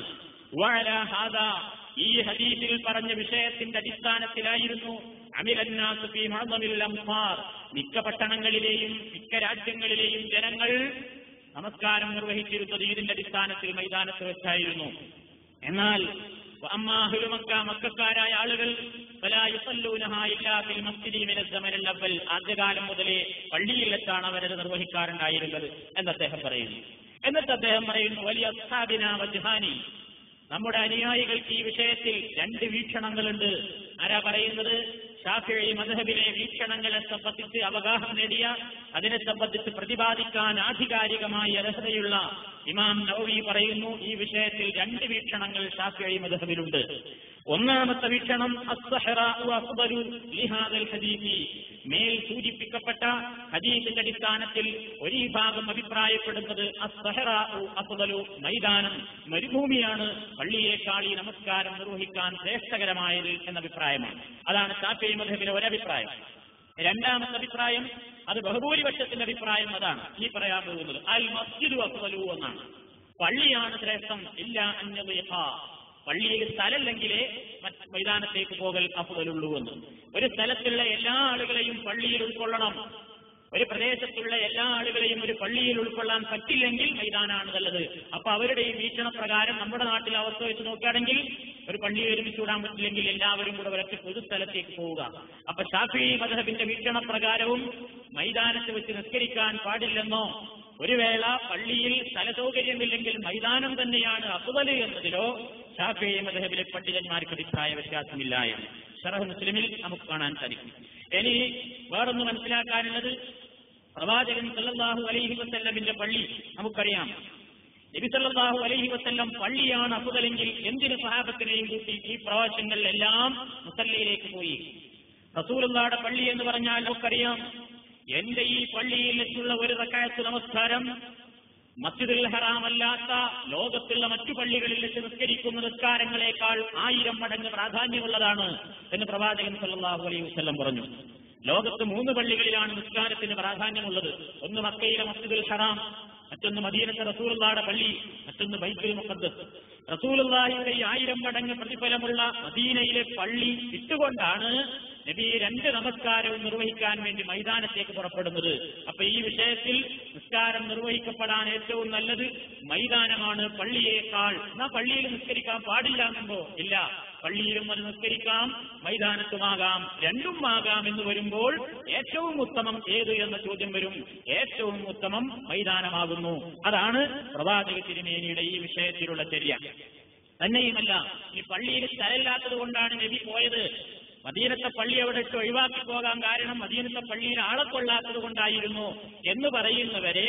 വഅലാ ഹാദാ ഈ ഹദീസിൽ പറഞ്ഞ വിഷയത്തിന്റെ അടിസ്ഥാനത്തിലായിരുന്നു അമിലന്നാസ് ഫീ മഅ്ദമിൽ അംസാർ മിക്ക പട്ടണങ്ങളിലെയും മിക്ക രാജ്യങ്ങളിലെയും ജനങ്ങൾ നമസ്കാരം നിർവഹിച്ചിരുന്നത് ഇതിന്റെ അടിസ്ഥാനത്തിൽ മൈതാനത്ത് വെച്ചായിരുന്നു എന്നാൽ അമ്മാഹുലു മക്ക മക്കാരായ ആളുകൾ ഫലാ യുസല്ലൂനഹാ ഇല്ലാ ഫിൽ മസ്ജിദി മിന സമനിൽ അവൽ ആദ്യകാലം മുതലേ പള്ളിയിൽ വെച്ചാണ് അവരത് നിർവഹിക്കാറുണ്ടായിരുന്നത് എന്ന് അദ്ദേഹം പറയുന്നു എന്നിട്ട് അദ്ദേഹം പറയുന്നു വലിയ അസ്ഹാബിന വജ്ഹാനി നമ്മുടെ അനുയായികൾക്ക് ഈ വിഷയത്തിൽ രണ്ട് വീക്ഷണങ്ങളുണ്ട് ആരാ പറയുന്നത് ഷാഫിഴി മധബിലെ വീക്ഷണങ്ങളെ സംബന്ധിച്ച് അവഗാഹം നേടിയ അതിനെ സംബന്ധിച്ച് പ്രതിപാദിക്കാൻ ആധികാരികമായി അർഹതയുള്ള ഇമാം നവവി പറയുന്നു ഈ വിഷയത്തിൽ രണ്ട് വീക്ഷണങ്ങൾ ഷാഫിഴി മധബിലുണ്ട് ഒന്നാമത്തെ വീക്ഷണം അസ്സഹറാഉ അഫ്ദലു ലിഹാദൽ ഹദീസി മേൽ സൂചിപ്പിക്കപ്പെട്ട ഹദീസിന്റെ അടിസ്ഥാനത്തിൽ ഒരു വിഭാഗം അഭിപ്രായപ്പെടുന്നത് അസ്സഹറാഉ അഫ്ദലു മൈതാനം മരുഭൂമിയാണ് പള്ളിയേക്കാൾ ഈ നമസ്കാരം നിർവഹിക്കാൻ ശ്രേഷ്ഠകരമായത് എന്ന അഭിപ്രായമാണ് അതാണ് ഷാഫി മധബിലെ ഒരഭിപ്രായം രണ്ടാമത്തെ അഭിപ്രായം അത് ബഹുഭൂരിപക്ഷത്തിന്റെ അഭിപ്രായം അതാണ് ഈ പറയാൻ പോകുന്നത് അൽ മസ്ജിദു അഫ്ദലു എന്നാണ് പള്ളിയാണ് ശ്രേഷ്ഠം ഇല്ല അന്യതയഹ പള്ളിയിൽ സ്ഥലമില്ലെങ്കിലേ മറ്റ് മൈതാനത്തേക്ക് പോകൽ അഫുതലുള്ളൂ എന്ന് ഒരു സ്ഥലത്തുള്ള എല്ലാ ആളുകളെയും പള്ളിയിൽ ഉൾക്കൊള്ളണം ഒരു പ്രദേശത്തുള്ള എല്ലാ ആളുകളെയും ഒരു പള്ളിയിൽ ഉൾക്കൊള്ളാൻ പറ്റില്ലെങ്കിൽ മൈതാനാണ് നല്ലത് അപ്പൊ അവരുടെയും വീക്ഷണപ്രകാരം നമ്മുടെ നാട്ടിലെ അവസ്ഥ വെച്ച് നോക്കുകയാണെങ്കിൽ ഒരു പള്ളിയിൽ ഒരുമിച്ച് വിടാൻ പറ്റില്ലെങ്കിൽ എല്ലാവരും കൂടെ ഒരൊറ്റ പൊതുസ്ഥലത്തേക്ക് പോവുക അപ്പൊ ഷാഫി മധബിന്റെ വീക്ഷണപ്രകാരവും മൈതാനത്ത് വെച്ച് നിസ്കരിക്കാൻ പാടില്ലെന്നോ ഒരു വേള പള്ളിയിൽ സ്ഥലസൗകര്യമില്ലെങ്കിൽ മൈതാനം തന്നെയാണ് അസുതല് എന്നതിലോ ഷാഫി മധബിലെ പണ്ഡിതന്മാർക്ക് അഭിപ്രായ വ്യത്യാസമില്ല എന്ന് ഷറഹ് മുസ്ലിമിൽ നമുക്ക് കാണാൻ സാധിക്കും ഇനി വേറൊന്ന് മനസ്സിലാക്കാനുള്ളത് പ്രവാചകൻ സല്ലല്ലാഹു അലൈഹി വസല്ലമിന്റെ പള്ളി നമുക്കറിയാം നബി സല്ലല്ലാഹു അലൈഹി വസല്ലം പള്ളിയാണ് അഫുതലെങ്കിൽ എന്തിന് സഹാബത്തിനെയും കൂട്ടി ഈ പ്രവാസങ്ങളിലെല്ലാം മുസല്ലയിലേക്ക് പോയി റസൂലുള്ളാടെ പള്ളി എന്ന് പറഞ്ഞാൽ നമുക്കറിയാം എന്റെ ഈ പള്ളിയിൽ വെച്ചുള്ള ഒരു റക്കായത്ത് നമസ്കാരം മസ്ജിദുൽ ഹറാമല്ലാത്ത ലോകത്തുള്ള മറ്റു പള്ളികളിൽ വെച്ച് നിസ്കരിക്കുന്ന നിസ്കാരങ്ങളെക്കാൾ ആയിരം മടങ്ങ് പ്രാധാന്യമുള്ളതാണ് എന്ന് പ്രവാചകൻ സല്ലല്ലാഹു അലൈഹി വസല്ലം പറഞ്ഞു ലോകത്ത് മൂന്ന് പള്ളികളിലാണ് നിസ്കാരത്തിന് പ്രാധാന്യമുള്ളത് ഒന്ന് മക്കയിലെ മസ്ജിദുൽ ഹറാം മറ്റൊന്ന് മദീനത്തെ റസൂലുള്ളാടെ പള്ളി മറ്റൊന്ന് ബൈത്തുൽ മുഖദ്ദസ് റസൂലുള്ളാഹിയുടെ ഈ ആയിരം മടങ്ങ് പ്രതിഫലമുള്ള മദീനയിലെ പള്ളി ഇട്ടുകൊണ്ടാണ് നബി രണ്ട് നമസ്കാരവും നിർവഹിക്കാൻ വേണ്ടി മൈതാനത്തേക്ക് പുറപ്പെടുന്നത് അപ്പൊ ഈ വിഷയത്തിൽ നിസ്കാരം നിർവഹിക്കപ്പെടാൻ ഏറ്റവും നല്ലത് മൈതാനമാണ് പള്ളിയേക്കാൾ എന്നാ പള്ളിയിൽ നിസ്കരിക്കാൻ പാടില്ല എന്നുണ്ടോ ഇല്ല പള്ളിയിലും അത് നിസ്കരിക്കാം മൈതാനത്തുമാകാം രണ്ടും ആകാം എന്ന് വരുമ്പോൾ ഏറ്റവും ഉത്തമം ഏത് എന്ന ചോദ്യം വരും ഏറ്റവും ഉത്തമം മൈതാനമാകുന്നു അതാണ് പ്രവാചക തിരുമേനിയുടെ ഈ വിഷയത്തിലുള്ള ചര്യ തന്നെയുമല്ല ഈ പള്ളിയിൽ സ്ഥലമില്ലാത്തത് കൊണ്ടാണ് നബി പോയത് മദീനത്തെ പള്ളി അവിടെ ഇട്ട് ഒഴിവാക്കി പോകാൻ കാരണം മദീനത്തെ പള്ളിയിൽ ആളെ കൊള്ളാത്തത് കൊണ്ടായിരുന്നു എന്ന് പറയുന്നവരെ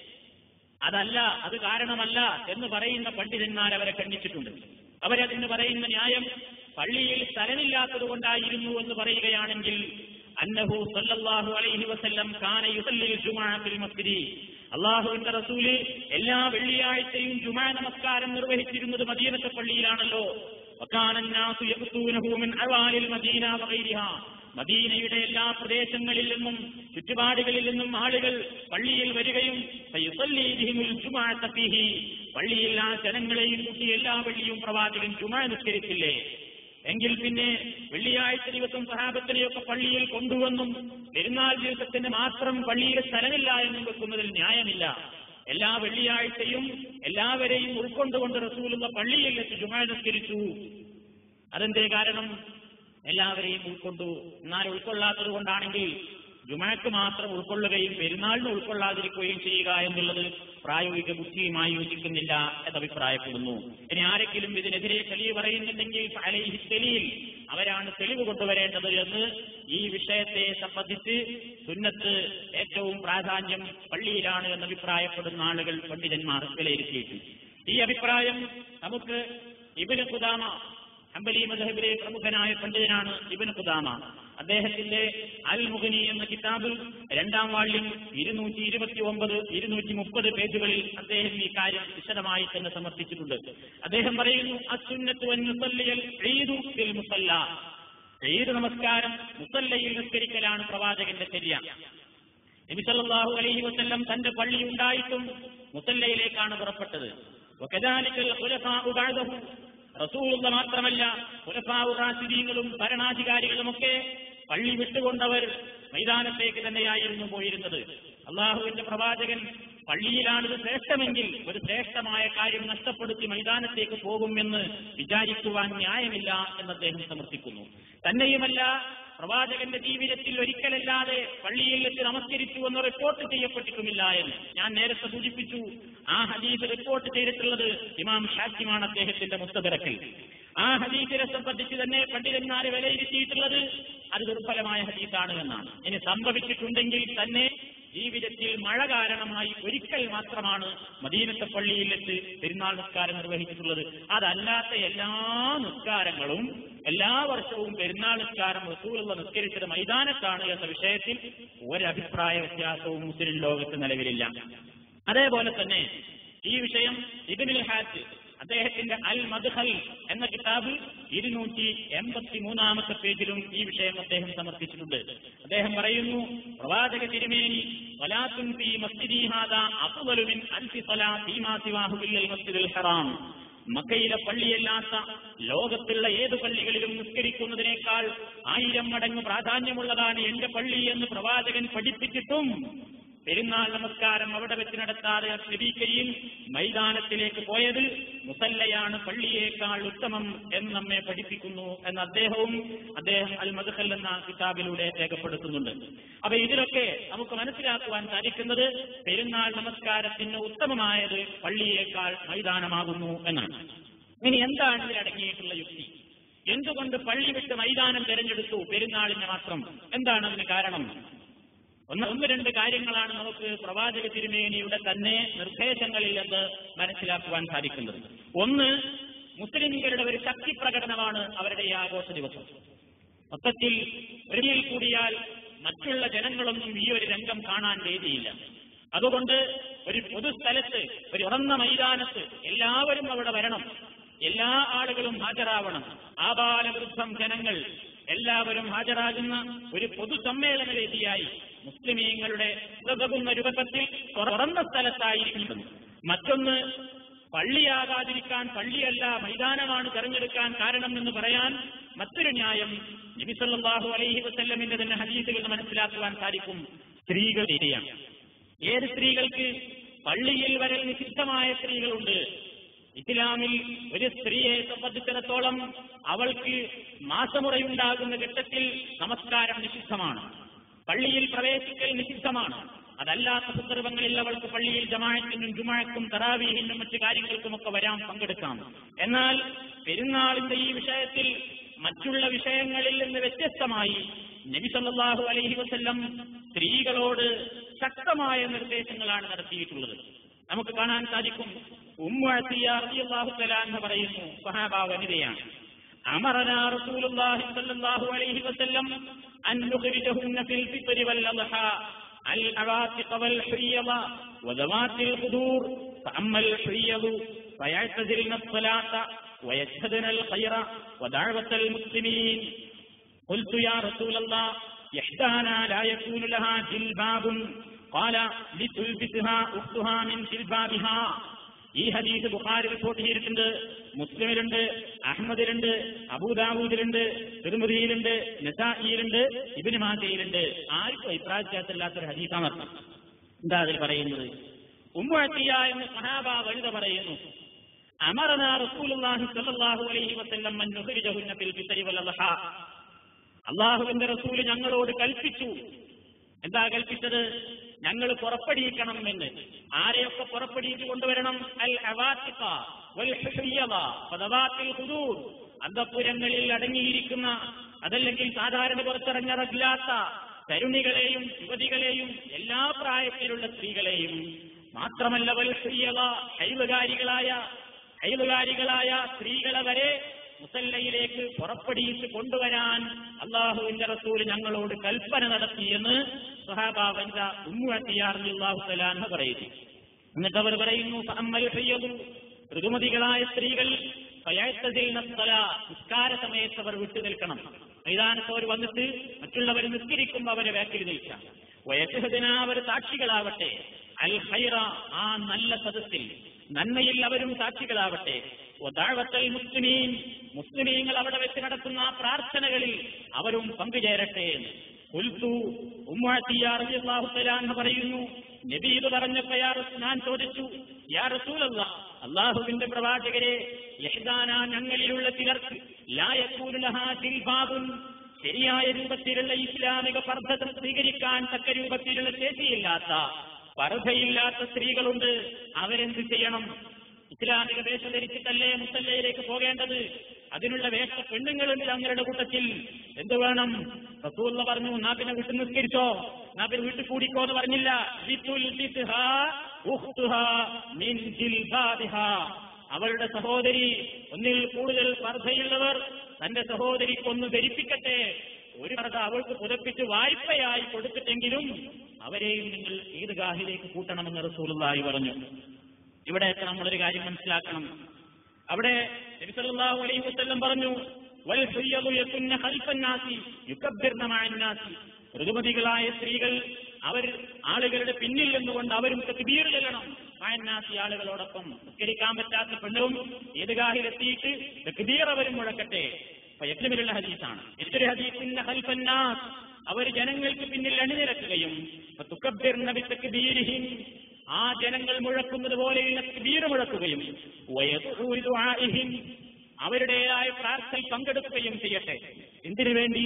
അതല്ല അത് കാരണമല്ല എന്ന് പറയുന്ന പണ്ഡിതന്മാർ അവരെ ഖണ്ഡിച്ചിട്ടുണ്ട് അവരതിന് പറയുന്ന ന്യായം പള്ളിയിൽ സ്ഥലമില്ലാത്തത് കൊണ്ടായിരുന്നു എന്ന് പറയുകയാണെങ്കിൽ അന്നഹു സല്ലല്ലാഹു അലൈഹി വസല്ലം കാന യുസല്ലിൽ ജുമുഅ ഫിൽ മസ്ജിദി അള്ളാഹുവിന്റെ റസൂല് എല്ലാ വെള്ളിയാഴ്ചയും ജുമാ നമസ്കാരം നിർവഹിച്ചിരുന്നത് മദീനത്തെ പള്ളിയിലാണല്ലോ وكان الناس يأتونه من أوائل المدينة وغيرها മദീനയുടെ എല്ലാ പ്രദേശങ്ങളിൽ നിന്നും ചുറ്റുപാടുകളിൽ നിന്നും ആളുകൾ പള്ളിയിൽ വരികയും ഫയുസല്ലി ബിഹിമുൽ ജുമുഅത്ത ഫീഹി. പള്ളിയിൽ ആ ജനങ്ങളെയും കൂട്ടി എല്ലാ വെള്ളിയും പ്രവാചകൻ ജുമാ നിസ്കരിച്ചില്ലേ എങ്കിൽ പിന്നെ വെള്ളിയാഴ്ച ദിവസം സഹാബത്തിനെയൊക്കെ പള്ളിയിൽ കൊണ്ടുവന്നും പെരുന്നാൾ ദിവസത്തിന് മാത്രം പള്ളിയിൽ സ്ഥലമില്ല എന്നും വെക്കുന്നതിൽ ന്യായമില്ല എല്ലാ വെള്ളിയാഴ്ചയും എല്ലാവരെയും ഉൾക്കൊണ്ടുകൊണ്ട് റസൂലുള്ള പള്ളിയിൽ വെച്ച് ജുമാ നിസ്കരിച്ചു അതെന്തേ കാരണം എല്ലാവരെയും ഉൾക്കൊണ്ടു എന്നാൽ ഉൾക്കൊള്ളാത്തത് കൊണ്ടാണെങ്കിൽ ജുമാക്ക് മാത്രം ഉൾക്കൊള്ളുകയും പെരുന്നാളിന് ഉൾക്കൊള്ളാതിരിക്കുകയും ചെയ്യുക എന്നുള്ളത് പ്രായോഗിക ബുദ്ധിയുമായി യോജിക്കുന്നില്ല എന്ന് അഭിപ്രായപ്പെടുന്നു ഇനി ആരെങ്കിലും ഇതിനെതിരെ തെളിവ് പറയുന്നുണ്ടെങ്കിൽ അലൈഹി തെളിയിൽ അവരാണ് തെളിവ് കൊണ്ടുവരേണ്ടത് എന്ന് ഈ വിഷയത്തെ സംബന്ധിച്ച് സുന്നത്ത് ഏറ്റവും പ്രാധാന്യം പള്ളിയിലാണ് എന്ന് അഭിപ്രായപ്പെടുന്ന ആളുകൾ പണ്ഡിതന്മാർ വിലയിരുത്തിയിട്ടുണ്ട് ഈ അഭിപ്രായം നമുക്ക് ഇബിന് കുദാമ ഹംബലി മദഹബിലെ പ്രമുഖനായ പണ്ഡിതനാണ് ഇബിന് കുദാമ അദ്ദേഹത്തിന്റെ അൽ മുഹനി എന്ന കിതാബിൽ രണ്ടാം വാള്യം ഇരുന്നൂറ്റി ഇരുപത്തി ഒമ്പത് ഇരുന്നൂറ്റി മുപ്പത് പേജുകളിൽ അദ്ദേഹം ഈ കാര്യം വിശദമായി തന്നെ സമർപ്പിച്ചിട്ടുണ്ട് അദ്ദേഹം പറയുന്നു അസുന്നത്ത് വൻ മുസല്ലിയൽ ഈദു ഫിൽ മുസല്ല ഈദ് നമസ്കാരം മുസല്ലയിൽ നിസ്കരിക്കലാണ് പ്രവാചകന്റെ ചര്യ നബി സല്ലല്ലാഹു അലൈഹി വസല്ലം തന്റെ പള്ളി ഉണ്ടായിട്ടും മുസല്ലയിലേക്കാണ് പുറപ്പെട്ടത് വകദാലിക ഖുലഫാഉ ബഅദഹു റസൂലുള്ള മാത്രമല്ല പുലഫാവു റാസിദീങ്ങളും ഭരണാധികാരികളുമൊക്കെ പള്ളി വിട്ടുകൊണ്ടവർ മൈതാനത്തേക്ക് തന്നെയായിരുന്നു പോയിരുന്നത് അള്ളാഹുവിന്റെ പ്രവാചകൻ പള്ളിയിലാണിത് ശ്രേഷ്ഠമെങ്കിൽ ഒരു ശ്രേഷ്ഠമായ കാര്യം നഷ്ടപ്പെടുത്തി മൈതാനത്തേക്ക് പോകുമെന്ന് വിചാരിക്കുവാൻ ന്യായമില്ല എന്ന് അദ്ദേഹം സമർത്ഥിക്കുന്നു തന്നെയുമല്ല പ്രവാചകന്റെ ജീവിതത്തിൽ ഒരിക്കലല്ലാതെ പള്ളിയിൽ വെച്ച് നമസ്കരിച്ചു എന്ന് റിപ്പോർട്ട് ചെയ്യപ്പെട്ടിട്ടുമില്ല എന്ന് ഞാൻ നേരത്തെ സൂചിപ്പിച്ചു ആ ഹദീസ് റിപ്പോർട്ട് ചെയ്തിട്ടുള്ളത് ഇമാം ഷാക്കിമാണ് അദ്ദേഹത്തിന്റെ മുസ്തബിറക്കൽ ആ ഹദീസിനെ സംബന്ധിച്ച് തന്നെ പണ്ഡിതന്മാരെ വിലയിരുത്തിയിട്ടുള്ളത് അത് ദുർബലമായ ഹദീസാണ് എന്നാണ് ഇനി സംഭവിച്ചിട്ടുണ്ടെങ്കിൽ തന്നെ ജീവിതത്തിൽ മഴ കാരണമായി ഒരിക്കൽ മാത്രമാണ് മദീനത്തെ പള്ളിയിൽ വെച്ച് പെരുന്നാൾ നിസ്കാരം നിർവഹിച്ചിട്ടുള്ളത് അതല്ലാത്ത എല്ലാ നിസ്കാരങ്ങളും എല്ലാ വർഷവും പെരുന്നാൾ നിസ്കാരം റസൂലുള്ള നിസ്കരിച്ചത് മൈതാനത്താണ് എന്ന വിഷയത്തിൽ ഒരഭിപ്രായ വ്യത്യാസവും മുസ്ലിം ലോകത്ത് നിലവിലില്ല അതേപോലെ തന്നെ ഈ വിഷയം ഇബിനിൽ ഹാറ്റ് അദ്ദേഹത്തിന്റെ അൽ മദ്ഹൽ എന്ന കിതാബ് ഇരുന്നൂറ്റി എൺപത്തി മൂന്നാമത്തെ പേജിലും ഈ വിഷയം അദ്ദേഹം സമർപ്പിച്ചിട്ടുണ്ട് അദ്ദേഹം പറയുന്നു പ്രവാചക തിരുമേനി വലാത്തുൻ ഫീ മസ്ജിദി ഹാദാ അഫ്ളലു മിൻ അൽഫി സ്വലാ ഫീമാ സിവാഹു ബിൽ മസ്ജിദുൽ ഹറാം മക്കയിലെ പള്ളിയല്ലാത്ത ലോകത്തുള്ള ഏത് പള്ളികളിലും നിസ്കരിക്കുന്നതിനേക്കാൾ ആയിരം മടങ്ങ് പ്രാധാന്യമുള്ളതാണ് എന്റെ പള്ളി എന്ന് പ്രവാചകൻ പഠിപ്പിച്ചിട്ടും പെരുന്നാൾ നമസ്കാരം അവിടെ വെച്ച് നടത്താതെ നബീകരിയും മൈതാനത്തിലേക്ക് പോയത് മുസല്ലയാണ് പള്ളിയേക്കാൾ ഉത്തമം എന്ന് നമ്മെ പഠിപ്പിക്കുന്നു എന്ന് അദ്ദേഹവും അദ്ദേഹം അൽ മദ്ഹൽ എന്ന കിതാബിലൂടെ രേഖപ്പെടുത്തുന്നുണ്ട് അപ്പൊ ഇതിലൊക്കെ നമുക്ക് മനസ്സിലാക്കുവാൻ സാധിക്കുന്നത് പെരുന്നാൾ നമസ്കാരത്തിന് ഉത്തമമായത് പള്ളിയേക്കാൾ മൈതാനമാകുന്നു എന്നാണ് ഇനി എന്താണ് ഇതിൽ അടങ്ങിയിട്ടുള്ള യുക്തി എന്തുകൊണ്ട് പള്ളി വിട്ട് മൈതാനം തിരഞ്ഞെടുത്തു പെരുന്നാളിന് മാത്രം എന്താണ് അതിന് കാരണം ഒന്ന് ഒന്ന് രണ്ട് കാര്യങ്ങളാണ് നമുക്ക് പ്രവാചക തിരുമേനിയുടെ തന്നെ നിർദ്ദേശങ്ങളിൽ നിന്ന് മനസ്സിലാക്കുവാൻ സാധിക്കുന്നത് ഒന്ന് മുസ്ലിംകളുടെ ഒരു ശക്തി പ്രകടനമാണ് അവരുടെ ഈ ആഘോഷ ദിവസം മൊത്തത്തിൽ ഒരുമിൽ കൂടിയാൽ മറ്റുള്ള ജനങ്ങളൊന്നും ഈ ഒരു രംഗം കാണാൻ വേദിയില്ല അതുകൊണ്ട് ഒരു പൊതുസ്ഥലത്ത് ഒരു ഉറന്ന മൈതാനത്ത് എല്ലാവരും അവിടെ വരണം എല്ലാ ആളുകളും ഹാജരാവണം ആബാലവൃദ്ധം ജനങ്ങൾ എല്ലാവരും ഹാജരാകുന്ന ഒരു പൊതുസമ്മേളന വേദിയായി മുസ്ലിമീങ്ങളുടെ ഉതകുന്ന രൂപത്തിൽ തുറന്ന സ്ഥലത്തായിരിക്കണം മറ്റൊന്ന് പള്ളിയാകാതിരിക്കാൻ പള്ളിയല്ല മൈതാനമാണ് തെരഞ്ഞെടുക്കാൻ കാരണം എന്ന് പറയാൻ മറ്റൊരു ന്യായം നബിസല്ലാഹു അലൈഹി വസ്ല്ലമിന്റെ തന്നെ ഹദീസുകൾ മനസ്സിലാക്കുവാൻ സാധിക്കും സ്ത്രീകൾ ശരിയാണ് ഏത് സ്ത്രീകൾക്ക് പള്ളിയിൽ വരൽ നിഷിദ്ധമായ സ്ത്രീകളുണ്ട് ഇസ്ലാമിൽ ഒരു സ്ത്രീയെ സംബന്ധിച്ചിടത്തോളം അവൾക്ക് മാസമുറയുണ്ടാകുന്ന ഘട്ടത്തിൽ നമസ്കാരം നിഷിദ്ധമാണ് പള്ളിയിൽ പ്രവേശിക്കൽ നിഷിദ്ധമാണ് അതല്ലാത്ത സന്ദർഭങ്ങളിൽ അവൾക്ക് പള്ളിയിൽ ജമാഴത്തിനും ജുമാഴക്കും തറാവീഹിനും മറ്റു കാര്യങ്ങൾക്കുമൊക്കെ വരാൻ പങ്കെടുക്കാം എന്നാൽ പെരുന്നാളിന്റെ ഈ വിഷയത്തിൽ മറ്റുള്ള വിഷയങ്ങളിൽ നിന്ന് വ്യത്യസ്തമായി നബി സല്ലല്ലാഹു അലൈഹി വസല്ലം സ്ത്രീകളോട് ശക്തമായ നിർദ്ദേശങ്ങളാണ് നടത്തിയിട്ടുള്ളത് നമുക്ക് കാണാൻ സാധിക്കും ഉമ്മുഅത്തിയാഹു തലാന്ന് പറയുന്നു സഹാബ വനിതയാണ് أمرنا رسول الله صلى الله عليه وسلم أن نخرجهن في الفطر والأضحى العواتق والحيض وذوات الخدور فأما الحيض فيعتزلن الصلاة ويشهدن الخير ودعوة المسلمين قلت يا رسول الله إحدانا لا يكون لها جلباب قال لتلبسها أختها من جلبابها ഈ ഹദീസ് ബുഖാരി റിപ്പോർട്ട് ചെയ്തിട്ടുണ്ട് മുസ്ലിമിലുണ്ട് അഹമ്മദിലുണ്ട് അബൂദാവൂദിലുണ്ട് തിരുമതിയിലുണ്ട് നസായിലുണ്ട് ഇബിന് മാജയിലുണ്ട് ആർക്കും അഭിപ്രായത്തില്ലാത്തൊരു ഹദീസാണ് അർത്ഥം എന്താ അതിൽ പറയുന്നത് ഉമ്മുഴത്തിയ എന്ന് സഹാബ വഴുത പറയുന്നു അമറന റസൂലുള്ളാഹി സ്വല്ലല്ലാഹു അലൈഹി വസല്ലം മൻ നുഖരിജഹുന്ന ഫിൽ ഫിത്രി വൽ അദ്ഹ അള്ളാഹുവിന്റെ റസൂല് ഞങ്ങളോട് കൽപ്പിച്ചു എന്താ കൽപ്പിച്ചത് ഞങ്ങൾ പുറപ്പെടിയിക്കണം എന്ന് ആരെയൊക്കെ പുറപ്പെടിയിട്ട് കൊണ്ടുവരണം അൽ അവാത്തിഖ വൽ ഹുഹിയവ വദവാത്തിൽ ഹുദൂദ് അന്തപുരങ്ങളിൽ അടങ്ങിയിരിക്കുന്ന അതല്ലെങ്കിൽ സാധാരണ പുറത്തിറങ്ങിറങ്ങില്ലാത്ത തരുണികളെയും യുവതികളെയും എല്ലാ പ്രായത്തിലുള്ള സ്ത്രീകളെയും മാത്രമല്ല വൽ ഹുഹിയവ ഹൈവകാരികളായ ഹൈവകാരികളായ സ്ത്രീകളെ വരെ മുസല്ലയിലേക്ക് പുറപ്പെടിയിട്ട് കൊണ്ടുവരാൻ അള്ളാഹുവിന്റെ റസൂൽ ഞങ്ങളോട് കൽപ്പന നടത്തിയെന്ന് സഹാബ വനിത ഉമ്മുഅത്തിയാർഹു സലാൻഹ പറയുന്നു എന്നിട്ട് അവർ പറയുന്നു അമ്മൽ ഹയ്യതു ഋതുമതികളായ സ്ത്രീകൾ നിസ്കാര സമയത്ത് അവർ വിട്ടു നിൽക്കണം മൈതാനത്ത് അവർ വന്നിട്ട് മറ്റുള്ളവർ നിസ്കരിക്കുമ്പോൾ അവരെ വേക്കിൽ നിൽക്കാം വയസ്സഹദിന അവർ സാക്ഷികളാവട്ടെ അൽ ഹൈറ ആ നല്ല സദസ്സിൽ നന്മയിൽ അവരും സാക്ഷികളാവട്ടെ വദഅവത്തൽ മുസ്ലിമീൻ മുസ്ലിമീങ്ങൾ അവിടെ വെച്ച് നടത്തുന്ന ആ പ്രാർത്ഥനകളിൽ അവരും പങ്കുചേരട്ടെ എന്ന് ഉൽത്തു ഉമ്മാറ്റിയാറിയാഹു തലാന്ന് പറയുന്നു നബി ഇത് പറഞ്ഞപ്പോ യാ റസൂ- ഞാൻ ചോദിച്ചു യാ റസൂലല്ല അള്ളാഹുവിന്റെ പ്രവാചകരെ യഹ്ദാന ഞങ്ങളിലുള്ള ചിലർക്ക് ലായക്കൂലുലഹാ തിൽബാബുൻ ശരിയായ രൂപത്തിലുള്ള ഇസ്ലാമിക പദ്ധതി സ്വീകരിക്കാൻ തക്ക രൂപത്തിലുള്ള ശേഷിയില്ലാത്ത പർദ്ധയില്ലാത്ത സ്ത്രീകളുണ്ട് അവരെന്ത് ചെയ്യണം ഇസ്ലാമിക വേഷം ധരിച്ചിട്ടല്ലേ മുസല്ലയിലേക്ക് പോകേണ്ടത് അതിനുള്ള വേഷ പെണ്ണുങ്ങളുണ്ട് ഞങ്ങളുടെ കൂട്ടത്തിൽ എന്ത് വേണം റസൂള്ള പറഞ്ഞു നാ പിന്നെ വീട്ടിൽ നിസ്കരിച്ചോ നാ പിന്നെ വീട്ടിൽ കൂടിക്കോ എന്ന് പറഞ്ഞില്ല ലിതുൽബിസ്ഹാ ഉഖ്തുഹാ മിൻ ജിൽബാബിഹാ. അവളുടെ സഹോദരി ഒന്നിൽ കൂടുതൽ സ്പർദ്ധയുള്ളവർ തന്റെ സഹോദരിക്കൊന്ന് ധരിപ്പിക്കട്ടെ ഒരു പർദ്ധ അവൾക്ക് പുതപ്പിച്ച് വായ്പയായി കൊടുത്തിട്ടെങ്കിലും അവരെയും നിങ്ങൾ ഈദ്ഗാഹിലേക്ക് കൂട്ടണമെന്ന് റസൂലുള്ളാഹി പറഞ്ഞു ഇവിടെയൊക്കെ നമ്മളൊരു കാര്യം മനസ്സിലാക്കണം അവിടെ നബി സല്ലല്ലാഹു അലൈഹി വസല്ലം പറഞ്ഞു വൽ ഹയ്യദു യകുന്ന ഖൽഫൻ നാസി യുകബ്ബിർന മഅൻ നാസി ഋതുമതികളായ സ്ത്രീകൾ അവർ ആളുകളുടെ പിന്നിൽ നിന്നുകൊണ്ട് അവരും തക്ബീർ ചെല്ലണം മഅന്നാസി ആളുകളോടൊപ്പം നിസ്കരിക്കാൻ പറ്റാത്ത പെണ്ണും ഈദ്ഗാഹിലെത്തിയിട്ട് തക്ബീർ അവരും മുഴക്കട്ടെ യജ്ഞമിലുള്ള ഹദീസാണ് ഇത്തരം ഹദീസിന്റെ ഖൽഫൻ നാസ് അവർ ജനങ്ങൾക്ക് പിന്നിൽ അണിനിരക്കുകയും തുക്കബ്ബിർന ബിതക്ബീരിഹിം ആ ജനങ്ങൾ മുഴക്കുന്നത് പോലെയുള്ള തക്ബീർ മുഴക്കുകയും വയദ്ഉ ദുആഇഹിം അവരുടേതായ പ്രാർത്ഥന പങ്കെടുക്കുകയും ചെയ്യട്ടെ എന്തിനു വേണ്ടി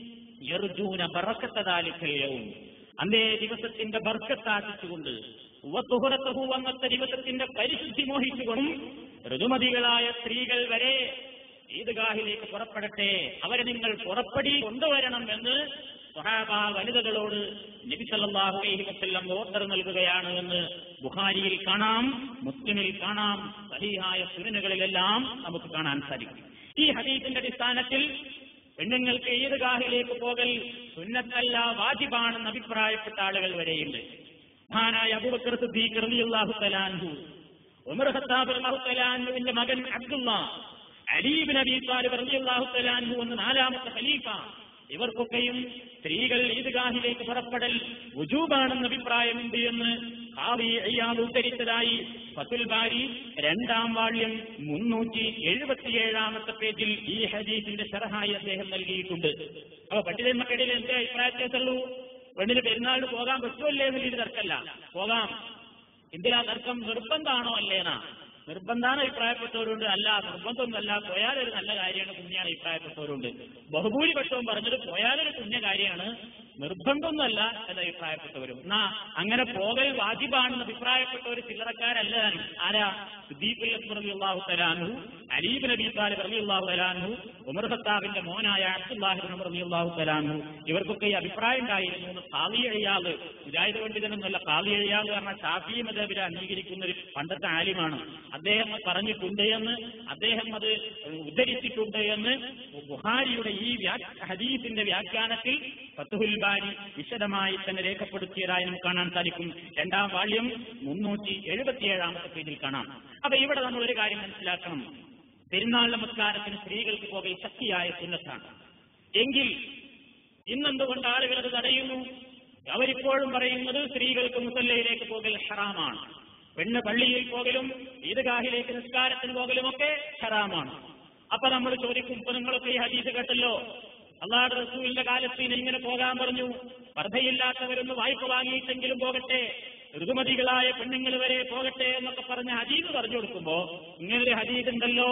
യർജൂന ബറക്കത്തതാലിക്കല്യവും അന്നേ ദിവസത്തിന്റെ ബർക്കത്താശിച്ചുകൊണ്ട് വത്തുഹുറത്തഹു അന്നത്തെ ദിവസത്തിന്റെ പരിശുദ്ധി മോഹിച്ചുകൊണ്ടും ഋതുമതികളായ സ്ത്രീകൾ വരെ ഈദ്ഗാഹിലേക്ക് പുറപ്പെടട്ടെ അവരെ നിങ്ങൾ പുറപ്പടി കൊണ്ടുവരണം എന്ന് സ്വഹാബ വനിതകളോട് നബി സല്ലല്ലാഹു അലൈഹി വസല്ലം ഓർഡർ നൽകുകയാണ് എന്ന് ബുഖാരിയിൽ കാണാം മുസ്ലിമിൽ കാണാം സഹിഹായ സുനനുകളിലെല്ലാം നമുക്ക് കാണാൻ സാധിക്കും ഈ ഹദീസിന്റെ അടിസ്ഥാനത്തിൽ പെണ്ണുങ്ങൾക്ക് ഈദ്ഗാഹിലേക്ക് പോകൽ സുന്നത്തല്ല വാജിബാണെന്ന് അഭിപ്രായപ്പെട്ട ആളുകൾ വരെയുണ്ട് മഹാനായ അബൂബക്കർ സിദ്ദീഖ് റളിയല്ലാഹു തആലാൻഹു ഉമർ ഖത്താബ് റളിയല്ലാഹു തആലാൻഹുവിന്റെ മകൻ അബ്ദുള്ള അലീബ് നബി താലിബ് റളിയല്ലാഹു തആലാൻഹു എന്ന നാലാമത്തെ ഖലീഫ ഇവർക്കൊക്കെയും സ്ത്രീകൾ ഈദ്ഗാഹിലേക്ക് പുറപ്പെടൽ വുജൂബാണെന്ന അഭിപ്രായമുണ്ട് എന്ന് ഖാദി അയ്യാദ് ഉദ്ധരിച്ചതായി ഫത്തുൽ ബാരി രണ്ടാം വാള്യം മുന്നൂറ്റി എഴുപത്തിയേഴാമത്തെ പേജിൽ ഈ ഹദീസിന്റെ ഷറഹായി അദ്ദേഹം നൽകിയിട്ടുണ്ട് അപ്പൊ പണ്ഡിതന്മാർക്കിടയിൽ എന്തേ അഭിപ്രായത്തേക്കുള്ളൂ പെണ്ണിന് പെരുന്നാളിന് പോകാൻ പറ്റുമല്ലേ എന്നൊരു തർക്കമല്ല പോകാം എന്തിനാ തർക്കം നിർബന്ധാണോ അല്ലേനാ നിർബന്ധാണ് അഭിപ്രായപ്പെട്ടവരുണ്ട് അല്ല നിർബന്ധമൊന്നുമല്ല പോയാലൊരു നല്ല കാര്യമാണ് പുണ്യാണ് അഭിപ്രായപ്പെട്ടവരുണ്ട് ബഹുഭൂരിപക്ഷവും പറഞ്ഞത് പോയാലൊരു പുണ്യ കാര്യമാണ് നിർബന്ധമൊന്നുമല്ല എന്ന് അഭിപ്രായപ്പെട്ടവരും എന്നാ അങ്ങനെ പോകൽ വാജിബാണെന്ന് അഭിപ്രായപ്പെട്ട ഒരു ചില്ലറക്കാരല്ല താനും. ആരാ അള്ളാഹു തലാനു അലീബ് നബി താലിബ് റബി അള്ളാഹു തലാനു ഉമർ ഖത്താബിന്റെ മോനായ അബ്ദുല്ലാഹിബ് റബി അള്ളാഹു തലാനു ഇവർക്കൊക്കെ ഈ അഭിപ്രായം ഉണ്ടായിരുന്നു എന്ന് കാവി എഴിയാള് മുജാഹിദ് പണ്ഡിതനൊന്നുമല്ല കാവി എഴിയാള് കാരണം ഷാഫി മതബിനെ അംഗീകരിക്കുന്ന ഒരു പണ്ടത്തെ ആലിമാണ് അദ്ദേഹം പറഞ്ഞിട്ടുണ്ട് എന്ന് അദ്ദേഹം അത് ഉദ്ധരിച്ചിട്ടുണ്ട് എന്ന് ബുഹാരിയുടെ ഈ വ്യാ- ഹദീസിന്റെ വ്യാഖ്യാനത്തിൽ ഫത്തുഹുൽ ബാരി വിശദമായി തന്നെ രേഖപ്പെടുത്തിയതായി നമുക്ക് കാണാൻ സാധിക്കും രണ്ടാം വാള്യം മുന്നൂറ്റി എഴുപത്തിയേഴാമത്തെ പേജിൽ കാണാം അപ്പൊ ഇവിടെ നമ്മൾ ഒരു കാര്യം മനസ്സിലാക്കണം പെരുന്നാൾ നമസ്കാരത്തിന് സ്ത്രീകൾക്ക് പോകൽ ശക്തിയായ സുന്നത്താണ് എങ്കിൽ ഇന്നെന്തുകൊണ്ട് ആളുകൾ അത് തടയുന്നു അവരിപ്പോഴും പറയുന്നത് സ്ത്രീകൾക്ക് മുസല്ലയിലേക്ക് പോകൽ ഹറാമാണ് പെണ്ണ് പള്ളിയിൽ പോകലും ഈദ്ഗാഹിലേക്ക് നിസ്കാരത്തിന് പോകലും ഒക്കെ ഹറാമാണ് അപ്പൊ നമ്മൾ ചോദിക്കും ഇപ്പൊ നിങ്ങളൊക്കെ ഈ ഹദീസ് കേട്ടല്ലോ അള്ളാഹുടെ റസൂലിന്റെ കാലത്ത് ഇനി ഇങ്ങനെ പോകാൻ പറഞ്ഞു വർദ്ധയില്ലാത്തവരൊന്ന് വായ്പ വാങ്ങിയിട്ടെങ്കിലും പോകട്ടെ ഋതുമതികളായ പെണ്ണുങ്ങൾ വരെ പോകട്ടെ എന്നൊക്കെ പറഞ്ഞ ഹദീസ് പറഞ്ഞു കൊടുക്കുമ്പോ ഇങ്ങനൊരു ഹദീസ് ഉണ്ടല്ലോ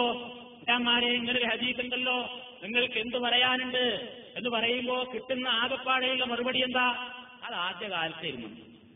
മാരെ ഇങ്ങനൊരു ഹദീസ് ഉണ്ടല്ലോ നിങ്ങൾക്ക് എന്ത് പറയാനുണ്ട് എന്ന് പറയുമ്പോ കിട്ടുന്ന ആകപ്പാടെയുള്ള മറുപടി എന്താ അത് ആദ്യകാലത്തായിരുന്നു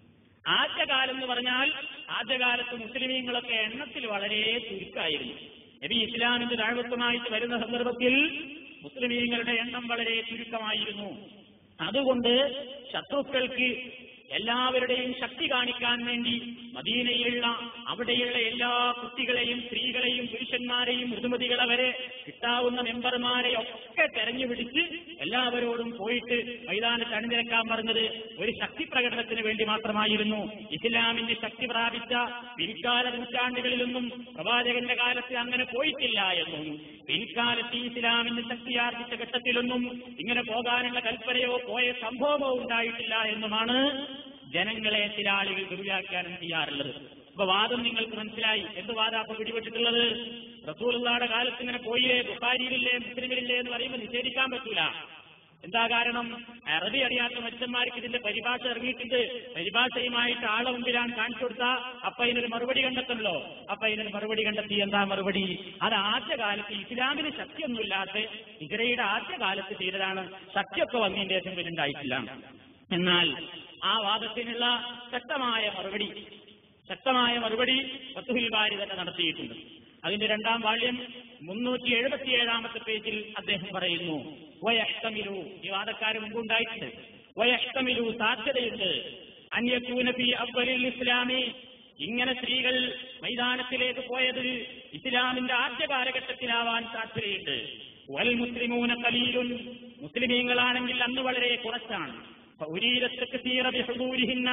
ആദ്യകാലം എന്ന് പറഞ്ഞാൽ ആദ്യകാലത്ത് മുസ്ലിമീങ്ങളൊക്കെ എണ്ണത്തിൽ വളരെ ചുരുക്കമായിരുന്നു നബി ഇസ്ലാമിന്റെ താഴ്വത്വമായിട്ട് വരുന്ന സന്ദർഭത്തിൽ മുസ്ലിമീങ്ങളുടെ എണ്ണം വളരെ ചുരുക്കമായിരുന്നു അതുകൊണ്ട് ശത്രുക്കൾക്ക് എല്ലാവരുടെയും ശക്തി കാണിക്കാൻ വേണ്ടി മദീനയിലുള്ള അവിടെയുള്ള എല്ലാ കുട്ടികളെയും സ്ത്രീകളെയും പുരുഷന്മാരെയും ഋതുമതികളെ വരെ കിട്ടാവുന്ന മെമ്പർമാരെ ഒക്കെ തെരഞ്ഞുപിടിച്ച് എല്ലാവരോടും പോയിട്ട് മൈതാനത്ത് അണിനിരക്കാൻ പറഞ്ഞത് ഒരു ശക്തി പ്രകടനത്തിന് വേണ്ടി മാത്രമായിരുന്നു ഇസ്ലാമിന്റെ ശക്തി പ്രാപിച്ച പിൽക്കാല നൂറ്റാണ്ടുകളിലൊന്നും പ്രവാചകന്റെ കാലത്ത് അങ്ങനെ പോയിട്ടില്ല എന്നും പിൽക്കാലത്ത് ഈ ഇസ്ലാമിന്റെ ശക്തിയാർജിച്ച ഘട്ടത്തിലൊന്നും ഇങ്ങനെ പോകാനുള്ള കൽപ്പനയോ പോയ സംഭവമോ ഉണ്ടായിട്ടില്ല എന്നുമാണ് ജനങ്ങളെ ചില ആളുകൾ ദുർവ്യാഖ്യാനം ചെയ്യാറുള്ളത് അപ്പൊ വാദം നിങ്ങൾക്ക് മനസ്സിലായി എന്ത് വാദം അപ്പൊ പിടിപെട്ടിട്ടുള്ളത് റസൂലുള്ളാടെ കാലത്ത് ഇങ്ങനെ പോയില്ലേ ബുഖാരിയിലില്ലേ മുസ്ലിമിലില്ലേ എന്ന് പറയുമ്പോൾ നിഷേധിക്കാൻ പറ്റൂല എന്താ കാരണം അറബി അറിയാത്ത മനുഷ്യന്മാർക്ക് ഇതിന്റെ പരിഭാഷ ഇറങ്ങിയിട്ടുണ്ട് പരിഭാഷയുമായിട്ട് ആളെ മുമ്പിലാണ് കാണിച്ചു കൊടുത്ത അപ്പൊ ഇതിനൊരു മറുപടി കണ്ടെത്തണല്ലോ അപ്പൊ ഇതിനൊരു മറുപടി കണ്ടെത്തി എന്താ മറുപടി അത് ആദ്യ കാലത്ത് ഇസ്ലാമിന് ശക്തിയൊന്നുമില്ലാത്ത ഇജറയുടെ ആദ്യ കാലത്ത് ചെയ്തതാണ് ശക്തിയൊക്കെ വന്നതിന്റെ ശേഷം പിന്നുണ്ടായിട്ടില്ല എന്നാൽ ആ വാദത്തിനുള്ള ശക്തമായ മറുപടി ശക്തമായ മറുപടി ഫത്തുഹിൽ ബാരി തന്നെ നടത്തിയിട്ടുണ്ട് അതിന്റെ രണ്ടാം വാള്യം മുന്നൂറ്റി എഴുപത്തിയേഴാമത്തെ പേജിൽ അദ്ദേഹം പറയുന്നു വയഷ്ടമിലു ഈ വാദക്കാര് മുമ്പുണ്ടായിട്ടുണ്ട് വയഷ്ടമിലു സാധ്യതയുണ്ട് അന്യക്കൂനഫി അവലിൽ ഇസ്ലാമി ഇങ്ങനെ സ്ത്രീകൾ മൈതാനത്തിലേക്ക് പോയത് ഇസ്ലാമിന്റെ ആദ്യ കാലഘട്ടത്തിലാവാൻ സാധ്യതയുണ്ട് വൽ മുസ്ലിമൂന കലീലുൻ മുസ്ലിമീങ്ങളാണെങ്കിൽ അന്ന് വളരെ കുറച്ചാണ് ഫൗരീരത്തൊക്കെ തീറബിഹൂരിഹിന്ന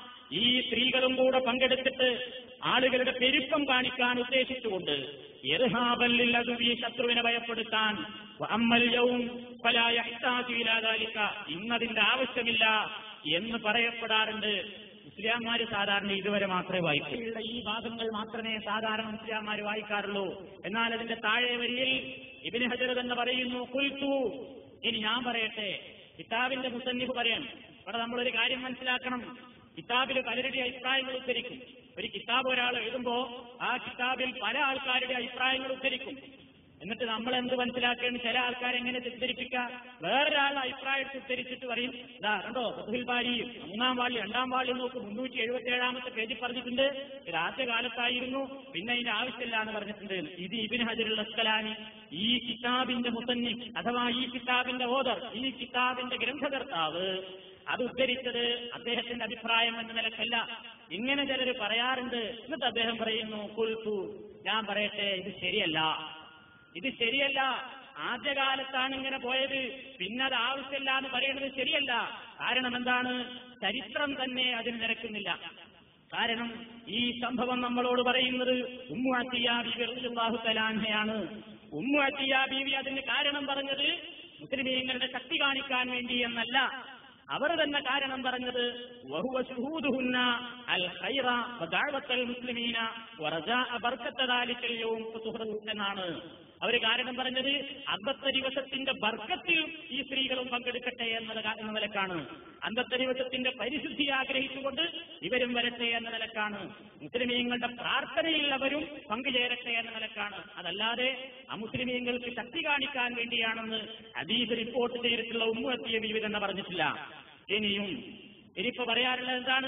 ഈ സ്ത്രീകളും കൂടെ പങ്കെടുത്തിട്ട് ആളുകളുടെ പെരുപ്പം കാണിക്കാൻ ഉദ്ദേശിച്ചുകൊണ്ട് ഇർഹാബല്ലിൽ അതുവി ശത്രുവിനെ ഭയപ്പെടുത്താൻ അമ്മല്യവും പല യഹ്താജിയിലാകാലിക്ക ഇന്നതിന്റെ ആവശ്യമില്ല എന്ന് പറയപ്പെടാറുണ്ട് മുസ്ലിംമാര് സാധാരണ ഇതുവരെ മാത്രമേ വായിക്കുള്ളൂ ഈ ഭാഗങ്ങൾ മാത്രമേ സാധാരണ മുസ്ലിംമാര് വായിക്കാറുള്ളൂ എന്നാൽ അതിന്റെ താഴെ വരിയിൽ ഇബിന് ഹജർ എന്ന് പറയുന്നു കുൽത്തു ഇനി ഞാൻ പറയട്ടെ കിതാബിന്റെ മുസന്നിഫ് പറയാൻ ഇവിടെ നമ്മളൊരു കാര്യം മനസ്സിലാക്കണം കിതാബിൽ പലരുടെ അഭിപ്രായങ്ങൾ ഉദ്ധരിക്കും ഒരു കിതാബ് ഒരാൾ എഴുതുമ്പോ ആ കിതാബിൽ പല ആൾക്കാരുടെ അഭിപ്രായങ്ങൾ ഉദ്ധരിക്കും എന്നിട്ട് നമ്മൾ എന്ത് മനസ്സിലാക്കുകയാണ് ചില ആൾക്കാർ എങ്ങനെ തെറ്റിദ്ധരിപ്പിക്കുക വേറൊരാളുടെ അഭിപ്രായത്തിൽ ഉദ്ധരിച്ചിട്ട് പറയും ഇതാ കണ്ടോ ഫതുഹിൽ ബാരി മൂന്നാം വാളി രണ്ടാം വാളി നോക്ക് മുന്നൂറ്റി എഴുപത്തി ഏഴാമത്തെ പേജിൽ പറഞ്ഞിട്ടുണ്ട് ഇത് ആദ്യ കാലത്തായിരുന്നു പിന്നെ അതിന്റെ ആവശ്യമില്ല എന്ന് പറഞ്ഞിട്ടുണ്ട് ഇത് ഇബിൻ ഹജറുൽ അസ്കലാനി ഈ കിതാബിന്റെ മുസന്നി അഥവാ ഈ കിതാബിന്റെ ഓദർ ഈ കിതാബിന്റെ ഗ്രന്ഥകർത്താവ് അത് ഉദ്ധരിച്ചത് അദ്ദേഹത്തിന്റെ അഭിപ്രായം എന്ന നിലക്കല്ല ഇങ്ങനെ ചിലർ പറയാറുണ്ട് എന്നിട്ട് അദ്ദേഹം പറയുന്നു കുൽത്തു ഞാൻ പറയട്ടെ ഇത് ശരിയല്ല ഇത് ശരിയല്ല ആദ്യകാലത്താണ് ഇങ്ങനെ പോയത് പിന്നെ അത് ആവശ്യമില്ല എന്ന് പറയുന്നത് ശരിയല്ല കാരണം എന്താണ് ചരിത്രം തന്നെ അതിന് നിരക്കുന്നില്ല കാരണം ഈ സംഭവം നമ്മളോട് പറയുന്നത് ഉമ്മു അത്തിയ ബീവി റളിയല്ലാഹു തലാൻഹയാണ് ഉമ്മു അത്തിയ ബീവി അതിന് കാരണം പറഞ്ഞത് മുസ്ലിമീങ്ങളുടെ ശക്തി കാണിക്കാൻ വേണ്ടി എന്നല്ല അവർ തന്നെ കാരണം പറഞ്ഞത് വഹുവ ശുഹൂദുഹുന്ന അൽ ഖൈറ വദഅവത്തൽ മുസ്ലിമീന വറജാഅ ബർക്കത്ത ദാലിക്കൽ യൗം ഫതുഹ്റു എന്നാണ് അവർ കാരണം പറഞ്ഞത് അമ്പത്തെ ദിവസത്തിന്റെ ബർക്കത്തിൽ ഈ സ്ത്രീകളും പങ്കെടുക്കട്ടെ എന്നത് കാ- എന്ന നിലക്കാണ് അമ്പത്തെ ദിവസത്തിന്റെ പരിശുദ്ധി ആഗ്രഹിച്ചുകൊണ്ട് ഇവരും വരട്ടെ എന്ന നിലക്കാണ് മുസ്ലിമീങ്ങളുടെ പ്രാർത്ഥനയിൽ അവരും പങ്കുചേരട്ടെ എന്ന നിലക്കാണ് അതല്ലാതെ അമുസ്ലിമീങ്ങൾക്ക് ശക്തി കാണിക്കാൻ വേണ്ടിയാണെന്ന് ഹദീസ് റിപ്പോർട്ട് ചെയ്തിട്ടുള്ള ഉമ്മുവത്തിയ ബീവി തന്നെ പറഞ്ഞിട്ടില്ല ഇനിയും ഇനിയിപ്പോ പറയാറുള്ളത് എന്താണ്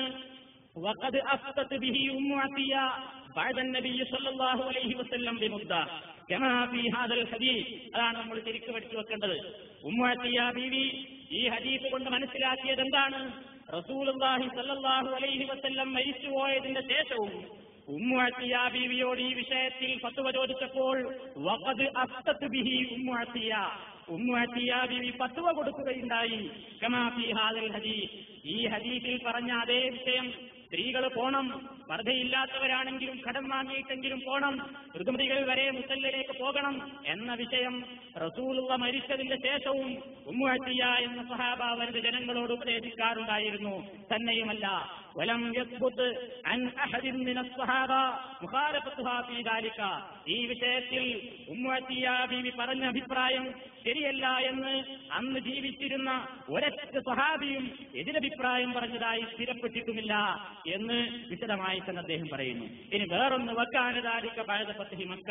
وقد أفتت به أم عطية بعد النبي صلى الله عليه وسلم بمدة كما في هذا الحديث അതാണ് നമ്മൾ തിരിച്ചു പഠിച്ചു വെക്കേണ്ടത് ഉമ്മുഅത്തിയ ബീവി ഈ ഹദീസ് കൊണ്ട് മനസ്സിലാക്കിയത് എന്താണ് റസൂലുള്ളാഹി സല്ലല്ലാഹു അലൈഹി വസല്ലം മരിച്ചുപോയതിന്റെ ശേഷവും ഉമ്മുഅത്തിയ ബീവിയോട് ഈ വിഷയത്തിൽ ഫത്വ ചോദിച്ചപ്പോൾ വഖദ് അഫ്തത് ബിഹി ഉമ്മുഅത്തിയ ഉമ്മുഅത്തിയ ബീവി ഫത്വ കൊടുക്കുകയുണ്ടായി കമാ ഫി ഹാദൽ ഹദീസ് ഈ ഹദീസിൽ പറഞ്ഞ അതേ വിഷയം സ്ത്രീകൾ പോണം വർദ്ധയില്ലാത്തവരാണെങ്കിലും കടം വാങ്ങിയിട്ടെങ്കിലും പോണം ഋതുമതികൾ വരെ മുസല്ലിലേക്ക് പോകണം എന്ന വിഷയം റസൂലുള്ള മരിച്ചതിന്റെ ശേഷവും ഉമ്മുഅത്തിയ എന്ന സഹാബ അവരുടെ ജനങ്ങളോട് ഉപദേശിക്കാറുണ്ടായിരുന്നു തന്നെയുമല്ല വലം യസ്ബുത്ത് അൻ അഹദിൻ മിന സ്വഹാബ മുഖാലഫത്തുഹാ ഫീ ദാലിക ഈ വിഷയത്തിൽ ഉമ്മുഅത്തിയ ബീവി പറഞ്ഞ അഭിപ്രായം ശരിയല്ല എന്ന് അന്ന് ജീവിച്ചിരുന്ന ഒരൊറ്റ സ്വഹാബിയും എതിരഭിപ്രായം പറഞ്ഞതായി സ്ഥിരപ്പെട്ടിട്ടുമില്ല എന്ന് വിശദമായി തന്നെ അദ്ദേഹം പറയുന്നു ഇനി വേറൊന്ന് വക്കാനതാരിക്ക പഴയ പത്തഹി മക്ക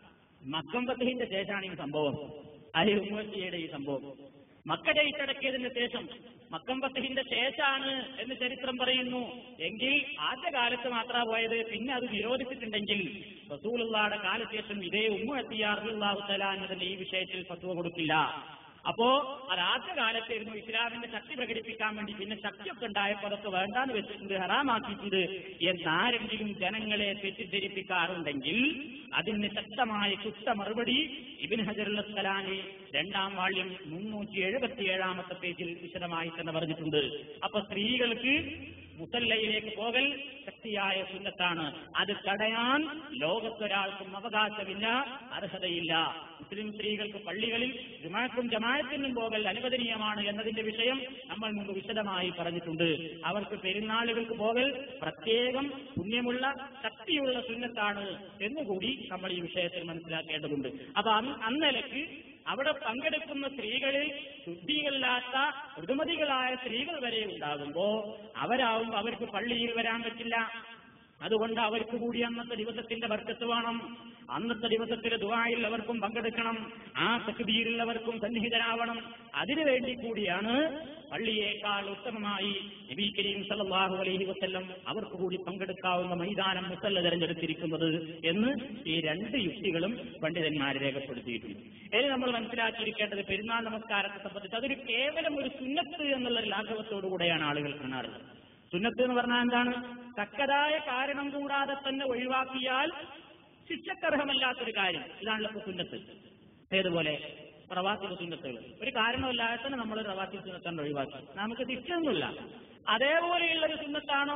മക്കം പത്തഹിന്റെ ശേഷമാണ് ഈ സംഭവം അലി ഉമ്മത്തിയുടെ ഈ സംഭവം മക്ക ജയിച്ചടക്കിയതിന് ശേഷം മക്കം പത്തഹിന്റെ ശേഷമാണ് എന്ന് ചരിത്രം പറയുന്നു എങ്കിൽ ആദ്യകാലത്ത് മാത്രമാണ് പോയത് പിന്നെ അത് നിരോധിച്ചിട്ടുണ്ടെങ്കിൽ റസൂലുള്ളാടെ കാലശേഷം ഇതേ ഉമ്മ എത്തിയാറുള്ളാഹു തലാന്നതിന്റെ ഈ വിഷയത്തിൽ ഫത്വ കൊടുക്കില്ല അപ്പോ അത് ആദ്യകാലത്തായിരുന്നു ഇസ്ലാമിന്റെ ശക്തി പ്രകടിപ്പിക്കാൻ വേണ്ടി പിന്നെ ശക്തിയൊക്കെ ഉണ്ടായപ്പോൾ അതൊക്കെ വേണ്ടാന്ന് വെച്ചിട്ടുണ്ട് ഹറാമാക്കിയിട്ടുണ്ട് എന്നാരെങ്കിലും ജനങ്ങളെ തെറ്റിദ്ധരിപ്പിക്കാറുണ്ടെങ്കിൽ അതിന് ശക്തമായ കുറ്റ മറുപടി ഇബിൻ ഹജറുൽ അസ്കലാനി രണ്ടാം വാള്യം മുന്നൂറ്റി എഴുപത്തി ഏഴാമത്തെ പേജിൽ വിശദമായി തന്നെ പറഞ്ഞിട്ടുണ്ട് അപ്പൊ സ്ത്രീകൾക്ക് മുസല്ലയിലേക്ക് പോകൽ ശക്തിയായ സുന്നത്താണ് അത് തടയാൻ ലോകത്തൊരാൾക്കും അവകാശമില്ല അർഹതയില്ല മുസ്ലിം സ്ത്രീകൾക്ക് പള്ളികളിൽ ജുമാക്കും ജമായത്തിനും പോകൽ അനുവദനീയമാണ് എന്നതിന്റെ വിഷയം നമ്മൾ മുമ്പ് വിശദമായി പറഞ്ഞിട്ടുണ്ട് അവർക്ക് പെരുന്നാളുകൾക്ക് പോകൽ പ്രത്യേകം പുണ്യമുള്ള ശക്തിയുള്ള സുന്നത്താണ് എന്നുകൂടി നമ്മൾ ഈ വിഷയത്തിൽ മനസ്സിലാക്കേണ്ടതുണ്ട് അപ്പൊ അന്ന് അന്നലക്ക് അവിടെ പങ്കെടുക്കുന്ന സ്ത്രീകളിൽ ശുദ്ധികളില്ലാത്ത ഋതുമതികളായ സ്ത്രീകൾ വരെ ഉണ്ടാകുമ്പോ അവരാവുമ്പോ അവർക്ക് പള്ളിയിൽ വരാൻ പറ്റില്ല അതുകൊണ്ട് അവർക്ക് കൂടി അന്നത്തെ ദിവസത്തിന്റെ ബർക്കത്ത് വേണം അന്നത്തെ ദിവസത്തിലെ ദുബായിൽ അവർക്കും പങ്കെടുക്കണം ആ തക്ബീരിൽ അവർക്കും സന്നിഹിതരാവണം അതിനു വേണ്ടി കൂടിയാണ് പള്ളിയേക്കാൾ ഉത്തമമായി നബി കരീം സല്ലല്ലാഹു അലൈഹി വസല്ലം അവർക്ക് കൂടി പങ്കെടുക്കാവുന്ന മൈതാനം മുസല്ല തെരഞ്ഞെടുത്തിരിക്കുന്നത് എന്ന് ഈ രണ്ട് യുക്തികളും പണ്ഡിതന്മാർ രേഖപ്പെടുത്തിയിട്ടുണ്ട് ഇനി നമ്മൾ മനസ്സിലാക്കിയിരിക്കേണ്ടത് പെരുന്നാൾ നമസ്കാരത്തെ സംബന്ധിച്ച് അതൊരു കേവലം ഒരു സുന്നത്ത് എന്നുള്ള ലാഘവത്തോടു കൂടെയാണ് ആളുകൾ കാണാറുള്ളത് സുന്നത്ത് എന്ന് പറഞ്ഞാൽ എന്താണ് തക്കതായ കാരണം കൂടാതെ തന്നെ ഒഴിവാക്കിയാൽ ശിക്ഷക്കർഹമല്ലാത്തൊരു കാര്യം ഇതാണല്ലോ ഇപ്പൊ സുന്നത്ത് ഏതുപോലെ റവാത്തിലെ സുന്നത്തുകൾ ഒരു കാരണമില്ലാതെ തന്നെ നമ്മൾ റവാത്തി സുന്നത്താണ്ട് ഒഴിവാക്കി നമുക്ക് ശിക്ഷയൊന്നുമില്ല അതേപോലെയുള്ള ഒരു സുന്നത്താണോ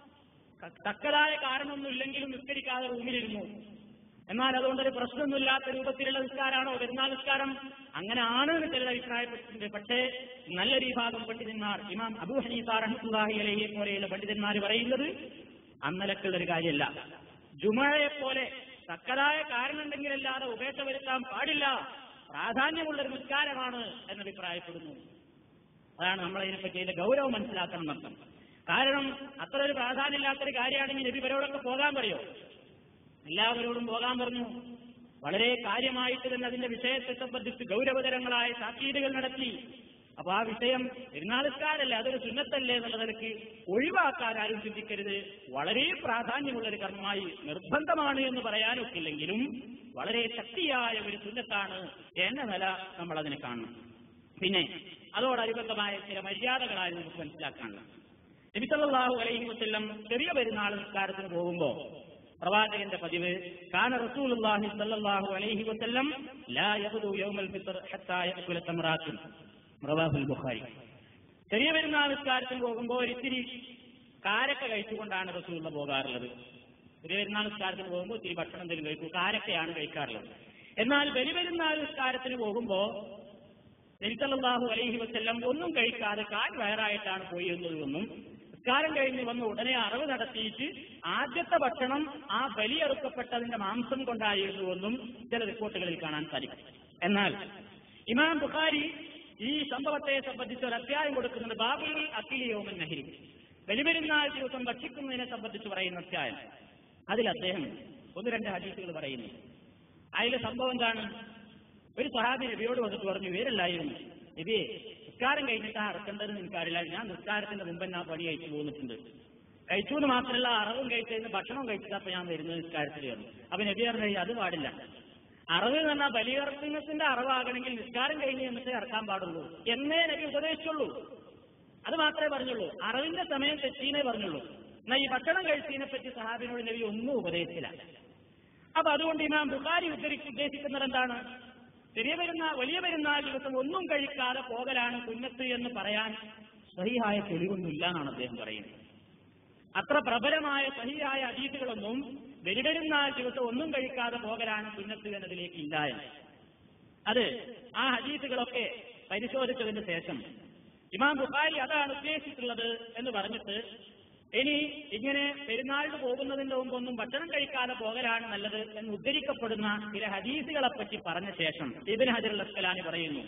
ത- തക്കതായ കാരണമൊന്നും ഇല്ലെങ്കിലും നിസ്കരിക്കാതെ റൂമിലിരുന്നു എന്നാൽ അതുകൊണ്ടൊരു പ്രശ്നമൊന്നുമില്ലാത്ത രൂപത്തിലുള്ള നിസ്കാരമാണോ പെരുന്നാൾ നിസ്കാരം അങ്ങനെ ആണ് എന്ന് ചിലർ അഭിപ്രായപ്പെട്ടിട്ടുണ്ട് പക്ഷേ നല്ലൊരു വിഭാഗം പണ്ഡിതന്മാർ ഇമാം അബൂ ഹനീഫ റഹ്മത്തുള്ളാഹി അലൈഹിയെ പോലെയുള്ള പണ്ഡിതന്മാർ പറയുന്നത് അന്നലക്കുള്ള ഒരു കാര്യമല്ല ജുമഴയെ പോലെ തക്കതായ കാരണമുണ്ടെങ്കിലല്ലാതെ ഉപേക്ഷ വരുത്താൻ പാടില്ല പ്രാധാന്യമുള്ള ഒരു നിസ്കാരമാണ് എന്ന് അഭിപ്രായപ്പെടുന്നു അതാണ് നമ്മൾ ഇതിനെപ്പറ്റി അതിന്റെ ഗൗരവം മനസ്സിലാക്കണം എന്നർത്ഥം കാരണം അത്ര ഒരു പ്രാധാന്യമില്ലാത്തൊരു കാര്യമാണെങ്കിൽ നബി ഇവരോടൊക്കെ പോകാൻ പറയോ എല്ലാവരോടും പോകാൻ പറഞ്ഞു വളരെ കാര്യമായിട്ട് തന്നെ അതിന്റെ വിഷയത്തെ സംബന്ധിച്ച് ഗൗരവതരങ്ങളായ താക്കീതുകൾ നടത്തി അപ്പൊ ആ വിഷയം പെരുന്നാളുകാരല്ലേ അതൊരു സുന്നത്തല്ലേ എന്നുള്ള നിലയ്ക്ക് ഒഴിവാക്കാൻ ആരും ചിന്തിക്കരുത് വളരെ പ്രാധാന്യമുള്ള ഒരു കർമ്മമായി നിർബന്ധമാണ് എന്ന് പറയാനൊക്കില്ലെങ്കിലും വളരെ ശക്തിയായ ഒരു സുന്നത്താണ് എന്ന നില നമ്മൾ അതിനെ കാണണം പിന്നെ അതോടനുബന്ധമായ ചില മര്യാദകളായി നമുക്ക് മനസ്സിലാക്കാനുള്ളത് നബി സല്ലല്ലാഹു അലൈഹി വസല്ലം ചെറിയ പെരുന്നാൾ നിസ്കാരത്തിന് പോകുമ്പോൾ പ്രവാചകന്റെ പതിവ് കാന റസൂലുള്ളാഹി സല്ലല്ലാഹു അലൈഹി വസല്ലം ലാ യഖ്ദു യൗമൽ ഫിത്ർ ഹത്താ യഅകുല തംറാത്തിൻ റവാഹുൽ ബുഖാരി ചെറിയ പെരുന്നാൾ നിസ്കാരത്തിന് പോകുമ്പോൾ ഒരിത്തിരി കാരക്ക കഴിച്ചുകൊണ്ടാണ് റസൂലുള്ള പോകാറുള്ളത് ചെറിയ പെരുന്നാൾ നിസ്കാരത്തിന് പോകുമ്പോൾ ഇത്തിരി ഭക്ഷണം എന്തെങ്കിലും കഴിക്കും കാരക്കയാണ് കഴിക്കാറുള്ളത് എന്നാൽ ബലി പെരുന്നാൾ നിസ്കാരത്തിന് പോകുമ്പോൾ നബിസല്ലാഹു അലൈഹി വസ്ല്ലം ഒന്നും കഴിക്കാതെ കാൽ വയറായിട്ടാണ് പോയി എന്നതെന്നും നിസ്കാരം കഴിഞ്ഞ് വന്ന് ഉടനെ അറിവ് നടത്തിയിട്ട് ആദ്യത്തെ ഭക്ഷണം ആ ബലിയെറുക്കപ്പെട്ടതിന്റെ മാംസം കൊണ്ടായിരുന്നുവെന്നും ചില റിപ്പോർട്ടുകളിൽ കാണാൻ സാധിക്കും എന്നാൽ ഇമാം ബുഖാരി ഈ സംഭവത്തെ സംബന്ധിച്ച് ഒരു അധ്യായം കൊടുക്കുന്നത് ബാബുൽ അഖിലിയോമൻ നഹിരി ബലിപെരുന്നാൾ ദിവസം ഭക്ഷിക്കുന്നതിനെ സംബന്ധിച്ച് പറയുന്ന അധ്യായം അതിൽ അദ്ദേഹം ഒന്ന് രണ്ട് ഹദീസുകൾ പറയുന്നു അതിലെ സംഭവം എന്താണ് ഒരു സഹാബി നബിയോട് വന്നിട്ട് പറഞ്ഞു ഇവരല്ലായിരുന്നു നബിയെ നിസ്കാരം കഴിഞ്ഞിട്ടാ അറക്കേണ്ടതെന്ന് എനിക്കറിയില്ല ഞാൻ നിസ്കാരത്തിന്റെ മുമ്പ് ഞാൻ പണി കഴിച്ചു പോന്നിട്ടുണ്ട് കഴിച്ചു എന്ന് മാത്രമല്ല അറവും കഴിച്ചതിന് ഭക്ഷണം കഴിച്ചപ്പോ ഞാൻ വരുന്നത് നിസ്കാരത്തിൽ കയറും അപ്പൊ നബി പറഞ്ഞു അത് പാടില്ല അറവ് എന്ന് പറഞ്ഞാൽ ബലിയർപ്പിനത്തിന്റെ അറവാകണമെങ്കിൽ നിസ്കാരം കഴിഞ്ഞ് എന്നിട്ട് ഇറക്കാൻ പാടുള്ളൂ എന്നേ നബി ഉപദേശിച്ചുള്ളൂ അത് മാത്രമേ പറഞ്ഞുള്ളൂ അറവിന്റെ സമയം തെറ്റീനേ പറഞ്ഞുള്ളൂ എന്നാൽ ഈ ഭക്ഷണം കഴിച്ചതിനെ പറ്റി സഹാബിനോട് നബി ഒന്നും ഉപദേശിച്ചില്ല അപ്പൊ അതുകൊണ്ട് ഇമാം ബുഖാരി ഉദ്ധരിച്ച് ഉദ്ദേശിക്കുന്നത് എന്താണ് ചെറിയ പെരുന്നാൾ വലിയ പെരുന്നാൾ ദിവസം ഒന്നും കഴിക്കാതെ പോകലാണ് സുന്നത്ത് എന്ന് പറയാൻ സഹിയായ തെളിവൊന്നുമില്ല എന്നാണ് അദ്ദേഹം പറയുന്നത് അത്ര പ്രബലമായ സഹിയായ അതീതുകളൊന്നും ബലിപെരുന്നാൾ ദിവസം ഒന്നും കഴിക്കാതെ പോകലാണ് സുന്നത്ത് എന്നതിലേക്ക് ഇല്ല എന്ന് അത് ആ ഹദീസുകളൊക്കെ പരിശോധിച്ചതിന് ശേഷം ഇമാം ബുഖാരി അതാണ് ഉദ്ദേശിച്ചിട്ടുള്ളത് എന്ന് പറഞ്ഞിട്ട് ഇനി ഇങ്ങനെ പെരുന്നാളിന് പോകുന്നതിന്റെ മുമ്പ് ഒന്നും ഭക്ഷണം കഴിക്കാതെ പോകലാണ് നല്ലത് എന്ന് ഉദ്ധരിക്കപ്പെടുന്ന ചില ഹദീസുകളെ പറ്റി പറഞ്ഞ ശേഷം ഇബിൻ ഹജർ അസ്കലാനി പറയുന്നു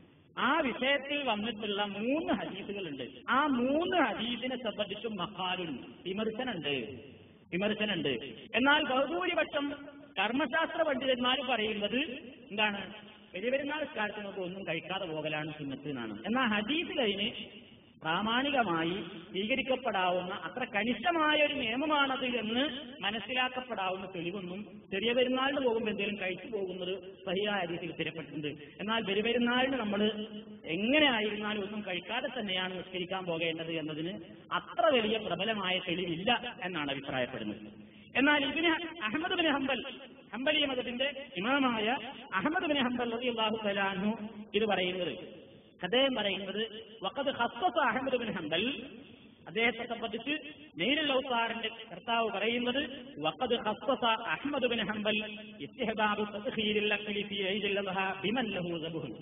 ആ വിഷയത്തിൽ വന്നിട്ടുള്ള മൂന്ന് ഹദീസുകളുണ്ട് ആ മൂന്ന് ഹദീസിനെ സംബന്ധിച്ചും മഹാലുണ്ട് വിമർശനുണ്ട് വിമർശനുണ്ട് എന്നാൽ ബഹുഭൂരിപക്ഷം കർമ്മശാസ്ത്ര പണ്ഡിതന്മാർ പറയുന്നത് എന്താണ് വലിയ പെരുന്നാൾ കാലത്തിനൊക്കെ ഒന്നും കഴിക്കാതെ പോകലാണ് സുന്നത്ത് എന്നാണ് എന്നാൽ ഹദീസിൽ അതിന് പ്രാമാണികമായി സ്വീകരിക്കപ്പെടാവുന്ന അത്ര കനിഷ്ഠമായ ഒരു നിയമമാണത് എന്ന് മനസ്സിലാക്കപ്പെടാവുന്ന തെളിവൊന്നും ചെറിയ പെരുന്നാളിന് പോകുമ്പോൾ എന്തെങ്കിലും കഴിച്ചു പോകുന്നത് സഹിയായ രീതിയിൽ സ്ഥിരപ്പെട്ടിട്ടുണ്ട് എന്നാൽ പെരുപെരുന്നാളിന് നമ്മൾ എങ്ങനെ ആയിരുന്നാലും ഒന്നും കഴിക്കാതെ തന്നെയാണ് നിസ്കരിക്കാൻ പോകേണ്ടത് എന്നതിന് അത്ര വലിയ പ്രബലമായ തെളിവില്ല എന്നാണ് അഭിപ്രായപ്പെടുന്നത് എന്നാൽ ഇതിന് അഹമ്മദ് ബിൻ ഹംബൽ ഹംബലി മതത്തിന്റെ ഇമാമായ അഹമ്മദ് ബിൻ ഹംബൽ റളിയല്ലാഹു തആല അൻഹു ഇത് പറയുന്നത് അദ്ദേഹം പറയുന്നത് വഖദ് ഖസ്സസ അഹമ്മദ് ബിൻ ഹംബൽ അദ്ദേഹത്തെ സംബന്ധിച്ച് നെയ്രുൽ ഔസാറിന്റെ കർത്താവ് പറയുന്നത് വഖദ് ഖസ്സസ അഹ്മദ് ബിൻ ഹംബൽ ഇസ്തിഹബാബു തദ്ഖീരിൽ അഖ്ലി ഫീ ഈദിൽ അദ്ഹ ബിമൻ ലഹു ദബുഹുൻ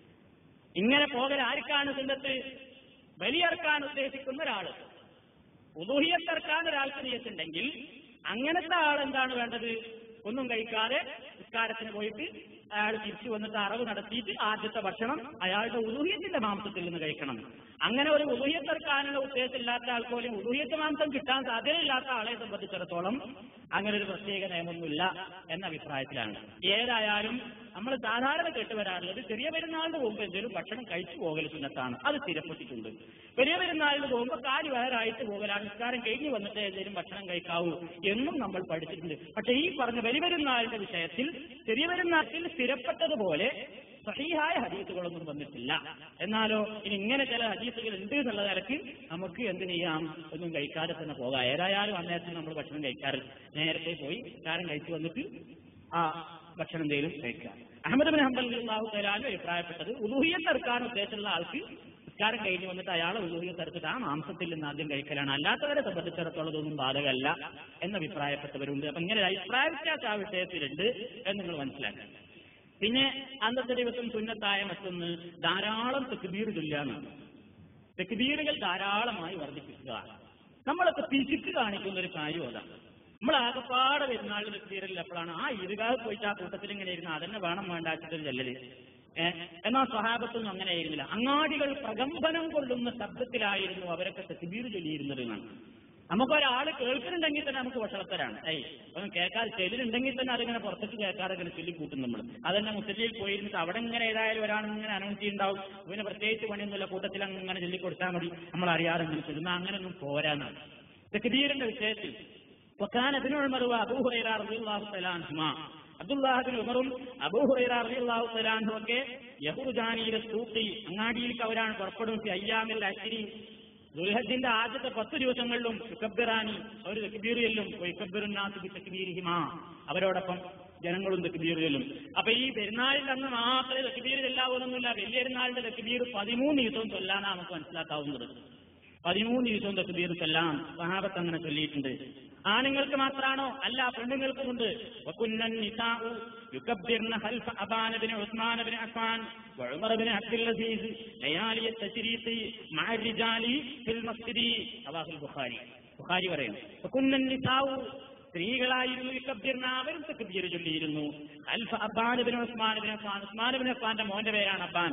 ഇങ്ങനെ പോകൽ ആർക്കാണ് സുന്നത്ത് ബലിയർക്കാൻ ഉദ്ദേശിക്കുന്ന ഒരാള് ഉദുഹിയത്തിറക്കാൻ ഒരാൾക്ക് നീയത്തുണ്ടെങ്കിൽ അങ്ങനത്തെ ആൾ എന്താണ് വേണ്ടത് ഒന്നും കഴിക്കാതെ നിസ്കാരത്തിന് പോയിട്ട് അയാൾ തിരിച്ചു വന്നിട്ട് അറവ് നടത്തിയിട്ട് ആദ്യത്തെ ഭക്ഷണം അയാളുടെ ഉദുഹിയത്തിന്റെ മാംസത്തിൽ നിന്ന് കഴിക്കണം അങ്ങനെ ഒരു ഉദുഹിയത്തിറക്കാനുള്ള ഉദ്ദേശമില്ലാത്ത ആൾക്ക് പോലും ഉദുഹിയത്ത് മാംസം കിട്ടാൻ സാധ്യതയില്ലാത്ത ആളെ സംബന്ധിച്ചിടത്തോളം അങ്ങനെ ഒരു പ്രത്യേക നിയമമൊന്നുമില്ല എന്ന അഭിപ്രായത്തിലാണ് ഏതായാലും നമ്മൾ സാധാരണ കേട്ടുവരാറുള്ളത് ചെറിയ പെരുന്നാളിന് മുമ്പ് എന്തെങ്കിലും ഭക്ഷണം കഴിച്ചു പോകൽ സുന്നത്താണ് അത് സ്ഥിരപ്പെട്ടിട്ടുണ്ട് വലിയ പെരുന്നാളിന് പോകുമ്പോൾ കാല് വേറായിട്ട് പോകലാണ് നിസ്കാരം കഴിഞ്ഞ് വന്നിട്ട് എന്തെങ്കിലും ഭക്ഷണം കഴിക്കാവൂ എന്നും നമ്മൾ പഠിച്ചിട്ടുണ്ട് പക്ഷെ ഈ പറഞ്ഞ വലിയ പെരുന്നാളിന്റെ വിഷയത്തിൽ ചെറിയ പെരുന്നാളിൽ സ്ഥിരപ്പെട്ടതുപോലെ സഹിഹായ ഹദീസുകളൊന്നും വന്നിട്ടില്ല എന്നാലോ ഇനി ഇങ്ങനെ ചില ഹദീസുകൾ ഉണ്ട് എന്നുള്ള നിലക്ക് നമുക്ക് എന്ത് ചെയ്യാം ഒന്നും കഴിക്കാതെ തന്നെ പോകാം ഏതായാലും അന്നേരത്തിന് നമ്മൾ ഭക്ഷണം കഴിക്കാറില്ല നേരത്തെ പോയി കാരം കഴിച്ചു വന്നിട്ട് ആ ഭക്ഷണം എന്തെങ്കിലും കഴിക്കുക അഹമ്മദ് ബിൻ ഹംബൽ അള്ളാഹു തലാലും അഭിപ്രായപ്പെട്ടത് ഉലൂഹിയത്ത് ഇറക്കാൻ ഉദ്ദേശമുള്ള ആൾക്ക് നിസ്കാരം കഴിഞ്ഞ് വന്നിട്ട് അയാൾ ഉലൂഹിയത്ത് ഇറച്ചിട്ട് ആ മാംസത്തിൽ നിന്ന് ആദ്യം കഴിക്കലാണ് അല്ലാത്തവരെ സംബന്ധിച്ചിടത്തോളം ഇതൊന്നും ബാധകമല്ല എന്ന് അഭിപ്രായപ്പെട്ടവരുണ്ട് അപ്പൊ ഇങ്ങനെ ഒരു അഭിപ്രായ വ്യത്യാസം ആ വിഷയത്തിലുണ്ട് എന്ന് നിങ്ങൾ മനസ്സിലാക്കുക പിന്നെ അന്നത്തെ ദിവസം സുന്നത്തായ മറ്റൊന്ന് ധാരാളം തെക്കുബീർ ചൊല്ലാന്നാണ് തെക്കുബീറുകൾ ധാരാളമായി വർദ്ധിപ്പിക്കുക നമ്മളൊക്കെ പിശുക്ക് കാണിക്കുന്ന ഒരു കാര്യം അതാണ് നമ്മൾ ആകപ്പാടെ പെരുന്നാളിൽ തെക്കുബീറിൽ എപ്പോഴാണ് ആ ഇരുകാവ് പോയിട്ട് ആ കൂട്ടത്തിൽ ഇങ്ങനെ ഇരുന്ന് അതന്നെ വേണം വേണ്ടാച്ചിട്ട് ചെല്ലല് ഏഹ് എന്നാൽ സ്വഹാബത്തൊന്നും അങ്ങനെ ആയിരുന്നില്ല അങ്ങാടികൾ പ്രകമ്പനം കൊള്ളുന്ന ശബ്ദത്തിലായിരുന്നു അവരൊക്കെ തെക്കുബീർ ചൊല്ലിയിരുന്നത് എന്നാണ് നമുക്കൊരാൾ കേൾക്കുന്നുണ്ടെങ്കിൽ തന്നെ നമുക്ക് വഷളത്തരാണ് ഏയ് ഒന്നും കേൾക്കാതെ ചെല്ലുന്നുണ്ടെങ്കിൽ തന്നെ അതിങ്ങനെ പുറത്തേക്ക് കേൾക്കാതെ ഇങ്ങനെ ചൊല്ലി കൂട്ടും നമ്മൾ അതന്നെ മുസ്ലിയിൽ പോയിരുന്നിട്ട് അവിടെ ഇങ്ങനെ ഏതായാലും ഒരാൾ ഇങ്ങനെ അനൗൺസ് ചെയ്യുന്നുണ്ടാവും പിന്നെ പ്രത്യേകിച്ച് പണിയൊന്നുമില്ല കൂട്ടത്തിൽ അങ്ങനെ ചൊല്ലി കൊടുത്താൽ മതി നമ്മൾ അറിയാതെ ഇങ്ങനെ ചൊല്ലുന്ന അങ്ങനെയൊന്നും പോരാന്നാണ് തെക്കുബീറിന്റെ വിഷയത്തിൽ وكان ابن عمر وابو هريره رضي الله تعالى عنهما അബ്ദുല്ലാഹിബിൻ ഉമറും അബൂഹുറൈറിയാഹു തലാൻഹു ഒക്കെ യഹുജാനിയിലെ സൂക്കി അങ്ങാടിയിലേക്ക് അവരാണ് പുറപ്പെടും അയ്യാമിൽ അശ്രി ദുൽഹജിന്റെ ആദ്യത്തെ പത്ത് ദിവസങ്ങളിലും യുക്കബിറാനി അവർ തെക്കുബീറിയല്ലും യുക്കബിറുനാസ് തെക്കുബീരിഹിമാ അവരോടൊപ്പം ജനങ്ങളും തെക്കുബീറിയല്ലും അപ്പൊ ഈ പെരുന്നാളിൽ അന്ന് മാത്രമേ തെക്കുബീർ ചെല്ലാവുന്നൊന്നുമില്ല വലിയ പെരുന്നാളിന്റെ തെക്കുബീർ പതിമൂന്ന് ദിവസവും ചൊല്ലാനാണ് നമുക്ക് മനസ്സിലാക്കാവുന്നത് പതിമൂന്ന് ദിവസവും തക്ബീർ ചൊല്ലാം സഹാബത്ത് അങ്ങനെ ചൊല്ലിയിട്ടുണ്ട് ആണുങ്ങൾക്ക് മാത്രമാണോ അല്ല പെണ്ണുങ്ങൾക്കുമുണ്ട് വകുന്നൻ നിസാഉ യുകബ്ബിർന ഖൽഫ അബാന ബിൻ ഉസ്മാൻ ബിൻ അഫ്ഫാൻ വഉമർ ബിൻ അബ്ദുൽ അസീസ് ലയാലി തശ്രീഖി മഅ റിജാലി ഫിൽ മസ്ജിദി റവാഹുൽ ബുഖാരി ബുഖാരി പറയുന്നു വകുന്നൻ നിസാഉ സ്ത്രീകളായിരുന്നു യുകബ്ബിർന അവരും തക്ബീർ ചൊല്ലിയിരുന്നു ഖൽഫ അബാൻ ബിൻ ഉസ്മാൻ ബിൻ അഫ്ഫാൻ ഉസ്മാൻ ബിൻ അഫ്ഫാന്റെ മോന്റെ പേരാണ് അബ്ബാൻ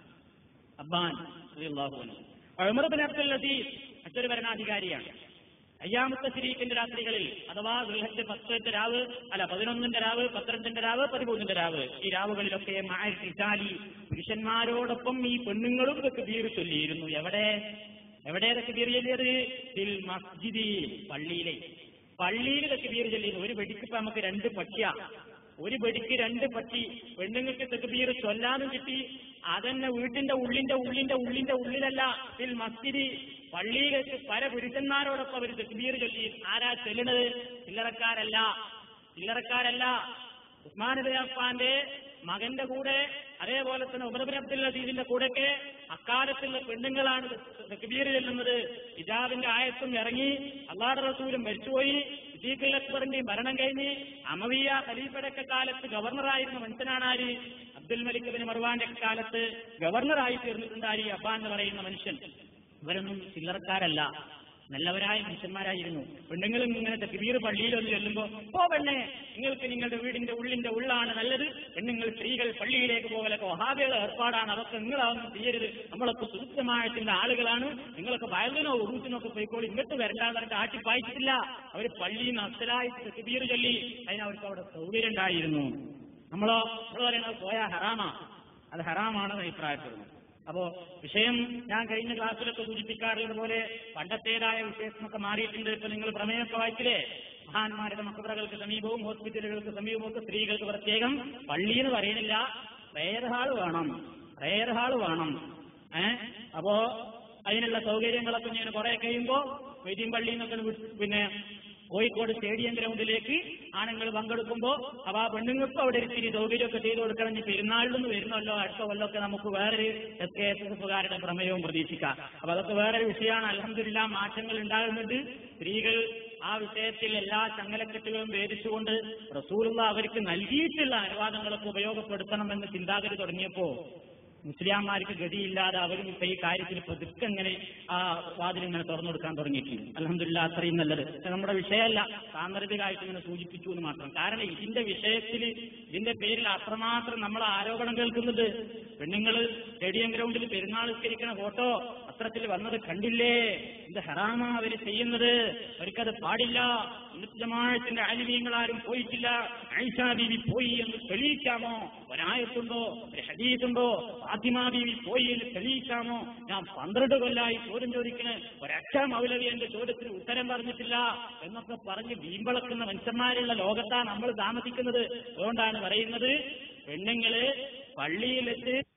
അബ്ബാൻ റളിയല്ലാഹു അൻഹു ഉമർ ബിൻ അബ്ദുൽ അസീസ് മറ്റൊരു ഭരണാധികാരിയാണ് അയ്യാമത്തെ ശരീരത്തിന്റെ രാത്രികളിൽ അഥവാ ദുൽഹജ് പത്തിന്റെ രാവ് അല്ല പതിനൊന്നിന്റെ രാവ് പന്ത്രണ്ടിന്റെ രാവ് പതിമൂന്നിന്റെ രാവ് ഈ രാവുകളിലൊക്കെ മാരി പുരുഷന്മാരോടൊപ്പം ഈ പെണ്ണുങ്ങളും ഇതൊക്കെ ബീർ ചൊല്ലിയിരുന്നു എവിടെ എവിടെ ഇതൊക്കെ ബീർ ചൊല്ലിയത് ഫിൽ മസ്ജിദി പള്ളിയിലെ പള്ളിയിൽ ഇതൊക്കെ ബീർ ചൊല്ലിയിരുന്നു ഒരു വെടിക്ക് ഇപ്പൊ നമുക്ക് രണ്ട് പട്ടിയ ഒരു വെടിക്ക് രണ്ട് പട്ടി പെണ്ണുങ്ങൾക്ക് തെക്കുബീർ ചൊല്ലാനും കിട്ടി അതന്നെ വീട്ടിന്റെ ഉള്ളിന്റെ ഉള്ളിന്റെ ഉള്ളിന്റെ ഉള്ളിലല്ല ഫിൽ മസ്ജിദി പള്ളിയിലേക്ക് പല പുരുഷന്മാരോടൊപ്പം അവർ തെക്കുബീർ ചൊല്ലി ആരാ ചെല്ലുന്നത് ചില്ലറക്കാരല്ല ചില്ലറക്കാരല്ല ഉസ്മാൻ ബിൻ അഫ്ഫാന്റെ മകന്റെ കൂടെ അതേപോലെ തന്നെ ഉമർബിൻ അബ്ദുൽ അസീസിന്റെ കൂടെയൊക്കെ അക്കാലത്തുള്ള പെണ്ണുങ്ങളാണ് തെക്കുബീർ ചെല്ലുന്നത് ഹിജാബിന്റെ ആയത്തും ഇറങ്ങി അള്ളാഹ് റസൂലും മരിച്ചുപോയി സിദ്ദീഖുൽ അക്ബറിന്റെയും ഭരണം കഴിഞ്ഞ് അമവിയ ഖലീഫയുടെ ഒക്കെ കാലത്ത് ഗവർണറായിരുന്ന മനുഷ്യനാണ് ആര് അബ്ദുൽ മലിക് ബിൻ മർവാന്റെ ഒക്കെ കാലത്ത് ഗവർണറായി തീർന്നിട്ടുണ്ട് ആര് അബ്ബാൻ എന്ന് പറയുന്ന മനുഷ്യൻ ഇവരൊന്നും ചില്ലറക്കാരല്ല നല്ലവരായ മനുഷ്യന്മാരായിരുന്നു പെണ്ണുങ്ങളും ഇങ്ങനെ തെക്കുബീർ പള്ളിയിലൊന്ന് ചെല്ലുമ്പോ ഓ പെണ്ണെ നിങ്ങൾക്ക് നിങ്ങളുടെ വീടിന്റെ ഉള്ളിന്റെ ഉള്ളാണ് നല്ലത് പെണ്ണുങ്ങൾ സ്ത്രീകൾ പള്ളിയിലേക്ക് പോകലൊക്കെ വഹാബിയുടെ ഏർപ്പാടാണ് അതൊക്കെ നിങ്ങളതൊന്നും ചെയ്യരുത് നമ്മളൊക്കെ സുരക്ഷിതമായത്തിന്റെ ആളുകളാണ് നിങ്ങളൊക്കെ വയലിനോ ഉറൂസിനോ ഒക്കെ പോയിക്കോളി ഇങ്ങോട്ട് വരണ്ടാന്ന് പറഞ്ഞിട്ട് ആട്ടി പായിച്ചിട്ടില്ല അവർ പള്ളിയിൽ നിന്ന് അസലായി തെക്കുബീർ ചൊല്ലി അതിന് അവർക്ക് അവിടെ സൗകര്യം ഉണ്ടായിരുന്നു നമ്മളോ നമ്മൾ പറയുന്നത് പോയാ ഹറാമാ അത് ഹറാമാണെന്ന് അഭിപ്രായപ്പെടുന്നു അപ്പോ വിഷയം ഞാൻ കഴിഞ്ഞ ക്ലാസ്സിലൊക്കെ സൂചിപ്പിക്കാറുള്ളത് പോലെ പണ്ടത്തേതായ വിഷയത്തിനൊക്കെ മാറിയിട്ടുണ്ട് ഇപ്പൊ നിങ്ങൾ പ്രമേയമൊക്കെ വായിച്ചില്ലേ മഹാന്മാരുടെ മക്ബറകൾക്ക് സമീപവും ഹോസ്പിറ്റലുകൾക്ക് സമീപവും ഒക്കെ സ്ത്രീകൾക്ക് പ്രത്യേകം പള്ളി എന്ന് പറയുന്നില്ല പ്രേയർ ഹാൾ വേണം പ്രേയർ ഹാൾ വേണം ഏഹ് അപ്പോ അതിനുള്ള സൗകര്യങ്ങളൊക്കെ ഞാൻ കുറെ കഴിയുമ്പോ വൈദ്യം പള്ളിയിൽ നിന്നൊക്കെ വി- പിന്നെ കോഴിക്കോട് സ്റ്റേഡിയം ഗ്രൗണ്ടിലേക്ക് ആണുങ്ങൾ പങ്കെടുക്കുമ്പോൾ അപ്പൊ ആ പെണ്ണുങ്ങൾക്ക് അവിടെ ഇത്തിരി സൗകര്യമൊക്കെ ചെയ്തു കൊടുക്കണം ഇനി പെരുന്നാളിലൊന്നും വരുന്നല്ലോ അടുത്ത കൊല്ലമൊക്കെ നമുക്ക് വേറൊരു എസ് കെ എസ് എസ് കാരുടെ പ്രമേയവും പ്രതീക്ഷിക്കാം അപ്പൊ അതൊക്കെ വേറൊരു വിഷയമാണ് അലഹമില്ല മാറ്റങ്ങൾ ഉണ്ടാകുന്നുണ്ട് സ്ത്രീകൾ ആ വിഷയത്തിൽ എല്ലാ ചങ്ങലക്കെട്ടുകളും ഭേദിച്ചുകൊണ്ട് റസൂലുള്ള അവർക്ക് നൽകിയിട്ടുള്ള അനുവാദങ്ങളൊക്കെ ഉപയോഗപ്പെടുത്തണമെന്ന് ചിന്താഗതി തുടങ്ങിയപ്പോ മുസ്ലിംമാർക്ക് ഗതിയില്ലാതെ അവരും ഇപ്പൊ ഈ കാര്യത്തിൽ പതുക്കെ ഇങ്ങനെ ആ വാതിൽ ഇങ്ങനെ തുറന്നു കൊടുക്കാൻ തുടങ്ങിയിട്ടുണ്ട് അലഹമില്ല അത്രയും നല്ലത് പക്ഷെ നമ്മുടെ വിഷയമല്ല സാന്ദർഭികമായിട്ട് ഇങ്ങനെ സൂചിപ്പിച്ചു എന്ന് മാത്രം കാരണം ഇതിന്റെ വിഷയത്തിൽ ഇതിന്റെ പേരിൽ അത്രമാത്രം നമ്മൾ ആരോപണം കേൾക്കുന്നത് പെണ്ണുങ്ങൾ സ്റ്റേഡിയം ഗ്രൗണ്ടിൽ പെരുന്നാൾ നിസ്കരിക്കണ ഫോട്ടോ പത്രത്തിൽ വന്നത് കണ്ടില്ലേ ഇത് ഹറാമാ അവര് ചെയ്യുന്നത് അവർക്കത് പാടില്ല ജമാഴത്തിന്റെ ആലിമീങ്ങൾ ആരും പോയിട്ടില്ല ഐഷാ ബീവി പോയി എന്ന് തെളിയിക്കാമോ ഒരായത്തുണ്ടോ ഒരു ഹദീസുണ്ടോ ഫാത്തിമ ബീവി പോയി എന്ന് തെളിയിക്കാമോ ഞാൻ പന്ത്രണ്ട് കൊല്ലായി ചോദ്യം ചോദിക്കണ് ഒരക്ഷ മൗലവി എന്റെ ചോദ്യത്തിന് ഉത്തരം പറഞ്ഞിട്ടില്ല എന്നൊക്കെ പറഞ്ഞ് വീമ്പളക്കുന്ന മനുഷ്യന്മാരുള്ള ലോകത്താണ് നമ്മൾ താമസിക്കുന്നത് അതുകൊണ്ടാണ് പറയുന്നത് പെണ്ണുങ്ങള് പള്ളിയിൽ വെച്ച്